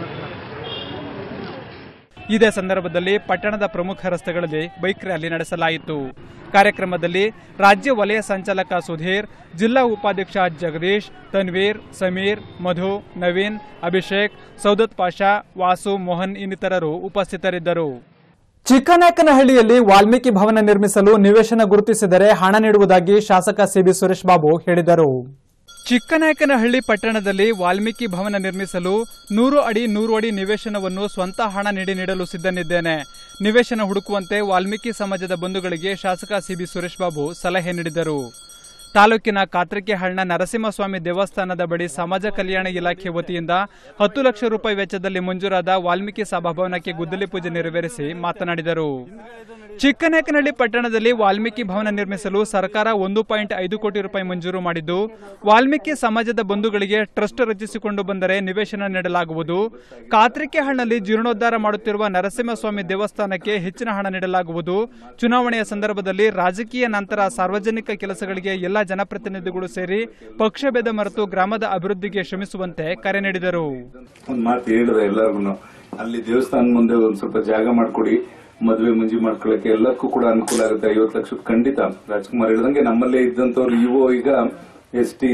ಇದೇ ಸಂದರ್ಭದಲ್ಲಿ ಪಟ್ಟಣದ ಪ್ರಮುಖ ರಸ್ತೆಗಳಲ್ಲಿ ಬೈಕ್ ರ್ಯಾಲಿ ನಡೆಸಲಾಯಿತು ಕಾರ್ಯಕ್ರಮದಲ್ಲಿ ರಾಜ್ಯ ವಲಯ ಸಂಚಾಲಕ ಸುಧೀರ್ ಜಿಲ್ಲಾ ಉಪಾಧ್ಯಕ್ಷ ಜಗದೀಶ್ ತನ್ವೀರ್ ಸಮೀರ್ ಮಧು ನವೀನ್ ಅಭಿಷೇಕ್ ಸೌದತ್ ಪಾಷಾ ವಾಸು ಮೋಹನ್ ಇನ್ನಿತರರು ಉಪಸ್ಥಿತರಿದ್ದರು ಚಿಕ್ಕನಾಯಕನಹಳ್ಳಿಯಲ್ಲಿ ವಾಲ್ಮೀಕಿ ಭವನ ನಿರ್ಮಿಸಲು ನಿವೇಶನ ಗುರುತಿಸಿದರೆ ಹಣ ನೀಡುವುದಾಗಿ ಶಾಸಕ ಸಿಬಿ ಸುರೇಶ್ ಬಾಬು ಹೇಳಿದರು ಚಿಕ್ಕನಾಯಕನಹಳ್ಳಿ ಪಟ್ಟಣದಲ್ಲಿ ವಾಲ್ಮೀಕಿ ಭವನ ನಿರ್ಮಿಸಲು ನೂರು ಅಡಿ ನೂರು ಅಡಿ ನಿವೇಶನವನ್ನು ಸ್ವಂತ ಹಣ ನೀಡಿ ನೀಡಲು ಸಿದ್ಧನಿದ್ದೇನೆ ನಿವೇಶನ ಹುಡುಕುವಂತೆ ವಾಲ್ಮೀಕಿ ಸಮಾಜದ ಬಂಧುಗಳಿಗೆ ಶಾಸಕ ಸಿಬಿ ಸುರೇಶ್ ಬಾಬು ಸಲಹೆ ನೀಡಿದರು ತಾಲೂಕಿನ ಕಾತ್ರಕೆಹಳ್ಳ ನರಸಿಂಹಸ್ವಾಮಿ ದೇವಸ್ಥಾನದ ಬಳಿ ಸಮಾಜ ಕಲ್ಯಾಣ ಇಲಾಖೆ ವತಿಯಿಂದ ಹತ್ತು ಲಕ್ಷ ರೂಪಾಯಿ ವೆಚ್ಚದಲ್ಲಿ ಮಂಜೂರಾದ ವಾಲ್ಮೀಕಿ ಸಭಾಭವನಕ್ಕೆ ಗುದ್ದಲಿ ಪೂಜೆ ನೆರವೇರಿಸಿ ಮಾತನಾಡಿದರು ಚಿಕ್ಕನಾಯಕನಹಳ್ಳಿ ಪಟ್ಟಣದಲ್ಲಿ ವಾಲ್ಮೀಕಿ ಭವನ ನಿರ್ಮಿಸಲು ಸರ್ಕಾರ ಒಂದು ಪಾಯಿಂಟ್ ಐದು ಕೋಟಿ ರೂಪಾಯಿ ಮಂಜೂರು ಮಾಡಿದ್ದು ವಾಲ್ಮೀಕಿ ಸಮಾಜದ ಬಂಧುಗಳಿಗೆ ಟ್ರಸ್ಟ್ ರಚಿಸಿಕೊಂಡು ಬಂದರೆ ನಿವೇಶನ ನೀಡಲಾಗುವುದು ಕಾತ್ರಿಕೆಹಳ್ಳಿ ಜೀರ್ಣೋದ್ಧಾರ ಮಾಡುತ್ತಿರುವ ನರಸಿಂಹಸ್ವಾಮಿ ದೇವಸ್ಥಾನಕ್ಕೆ ಹೆಚ್ಚಿನ ಹಣ ನೀಡಲಾಗುವುದು ಚುನಾವಣೆಯ ಸಂದರ್ಭದಲ್ಲಿ ರಾಜಕೀಯ ನಂತರ ಸಾರ್ವಜನಿಕ ಕೆಲಸಗಳಿಗೆ ಎಲ್ಲ ಜನಪ್ರತಿನಿಧಿಗಳು ಸೇರಿ ಪಕ್ಷಭೇದ ಮರೆತು ಗ್ರಾಮದ ಅಭಿವೃದ್ಧಿಗೆ ಶ್ರಮಿಸುವಂತೆ ಕರೆ ನೀಡಿದರು ಒಂದ್ ಮಾತು ಹೇಳಿದೆ ಎಲ್ಲರಿಗೂ ಅಲ್ಲಿ ದೇವಸ್ಥಾನ ಮುಂದೆ ಒಂದ್ ಸ್ವಲ್ಪ ಜಾಗ ಮಾಡ್ಕೊಡಿ ಮದುವೆ ಮುಂಜಿ ಮಾಡ್ಕೊಳ್ಳಕ್ಕೆ ಎಲ್ಲಕ್ಕೂ ಕೂಡ ಅನುಕೂಲ ಆಗುತ್ತೆ ಐವತ್ತು ಲಕ್ಷದ ಖಂಡಿತ ರಾಜ್ಕುಮಾರ್ ಹೇಳಿದಂಗೆ ನಮ್ಮಲ್ಲೇ ಇದ್ದಂತವ್ರು ಇವು ಈಗ ಎಸ್ ಟಿ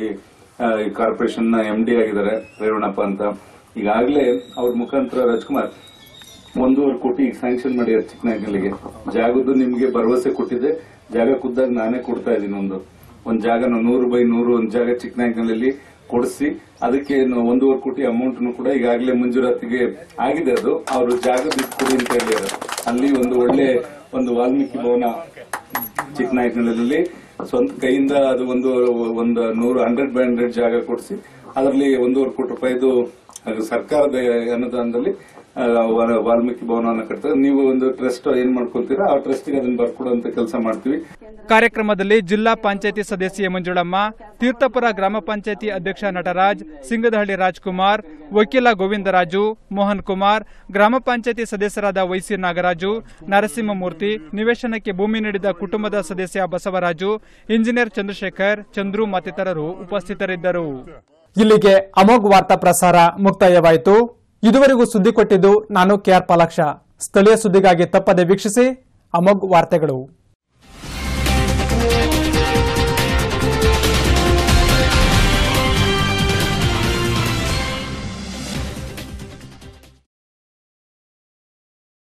ಕಾರ್ಪೊರೇಷನ್ ನ ಎಂ ಡಿ ಆಗಿದ್ದಾರೆ ರೇವಣಪ್ಪ ಅಂತ ಈಗಾಗಲೇ ಅವ್ರ ಮುಖಾಂತರ ರಾಜ್ಕುಮಾರ್ ಒಂದೂವರೆ ಕೋಟಿ ಈಗ ಸ್ಯಾಂಕ್ಷನ್ ಮಾಡಿ ಚಿಕ್ಕನಾಗಲಿಗೆ ಜಾಗದ್ದು ನಿಮ್ಗೆ ಭರವಸೆ ಕೊಟ್ಟಿದ್ದೆ ಜಾಗ ಖುದ್ದಾಗ ನಾನೇ ಕೊಡ್ತಾ ಇದ್ದೀನಿ ಒಂದು ಒಂದ್ ಜಾಗ ನೂರು ಬೈ ನೂರು ಒಂದ್ ಜಾಗ ಚಿಕ್ಕನಾಯಕನಲ್ಲಿ ಕೊಡಿಸಿ ಅದಕ್ಕೆ ನ- ಒಂದೂವರೆ ಕೋಟಿ ಅಮೌಂಟ್ ಕೂಡ ಈಗಾಗಲೇ ಮಂಜೂರಾತಿಗೆ ಆಗಿದೆ ಅದು ಅವರು ಜಾಗ ಬಿಟ್ಕೊಡಿ ಅಂತ ಹೇಳಿದ್ದಾರೆ ಅಲ್ಲಿ ಒಂದು ಒಳ್ಳೆ ಒಂದು ವಾಲ್ಮೀಕಿ ಭವನ ಚಿಕ್ಕನಾಯಕನಲ್ಲಿ ಸ್ವಂತ ಕೈಯಿಂದ ಅದು ಒಂದು ಒಂದು ನೂರು ಹಂಡ್ರೆಡ್ ಬೈ ಹಂಡ್ರೆಡ್ ಜಾಗ ಕೊಡಿಸಿ ಅದರಲ್ಲಿ ಒಂದೂವರೆ ಕೋಟಿ ರೂಪಾಯಿದು ಅದು ಸರ್ಕಾರದ ಅನುದಾನದಲ್ಲಿ ಆ, ವ- ವಾಲ್ಮೀಕಿ ಭವನವನ್ನು ಕಟ್ತಾರೆ ನೀವು ಒಂದು ಟ್ರಸ್ಟ್ ಏನ್ ಮಾಡ್ಕೊಳ್ತೀರಾ ಆ ಟ್ರಸ್ಟ್ಗೆ ಅದನ್ನ ಬರ್ಕೊಡುವಂತ ಕೆಲಸ ಮಾಡ್ತೀವಿ ಕಾರ್ಯಕ್ರಮದಲ್ಲಿ ಜಿಲ್ಲಾ ಪಂಚಾಯತಿ ಸದಸ್ಯೆ ಮಂಜುಳಮ್ಮ ತೀರ್ಥಪುರ ಗ್ರಾಮ ಪಂಚಾಯತಿ ಅಧ್ಯಕ್ಷ ನಟರಾಜ್ ಸಿಂಗದಹಳ್ಳಿ ರಾಜ್ಕುಮಾರ್ ವಕೀಲ ಗೋವಿಂದರಾಜು ಮೋಹನ್ ಕುಮಾರ್ ಗ್ರಾಮ ಪಂಚಾಯತಿ ಸದಸ್ಯರಾದ ವೈಸಿ ನಾಗರಾಜು ನರಸಿಂಹಮೂರ್ತಿ ನಿವೇಶನಕ್ಕೆ ಭೂಮಿ ನೀಡಿದ ಕುಟುಂಬದ ಸದಸ್ಯ ಬಸವರಾಜು ಇಂಜಿನಿಯರ್ ಚಂದ್ರಶೇಖರ್ ಚಂದ್ರು ಮತ್ತಿತರರು ಉಪಸ್ಥಿತರಿದ್ದರು ಇಲ್ಲಿಗೆ ಅಮೋಘ್ ವಾರ್ತಾ ಪ್ರಸಾರ ಮುಕ್ತಾಯವಾಯಿತು ಇದುವರೆಗೂ ಸುದ್ದಿ ಕೊಟ್ಟಿದ್ದು ನಾನು ಕೆಆರ್ ಪಾಲಾಕ್ಷ ಸ್ಥಳೀಯ ಸುದ್ದಿಗಾಗಿ ತಪ್ಪದೆ ವೀಕ್ಷಿಸಿ ಅಮೋಘ್ ವಾರ್ತೆಗಳು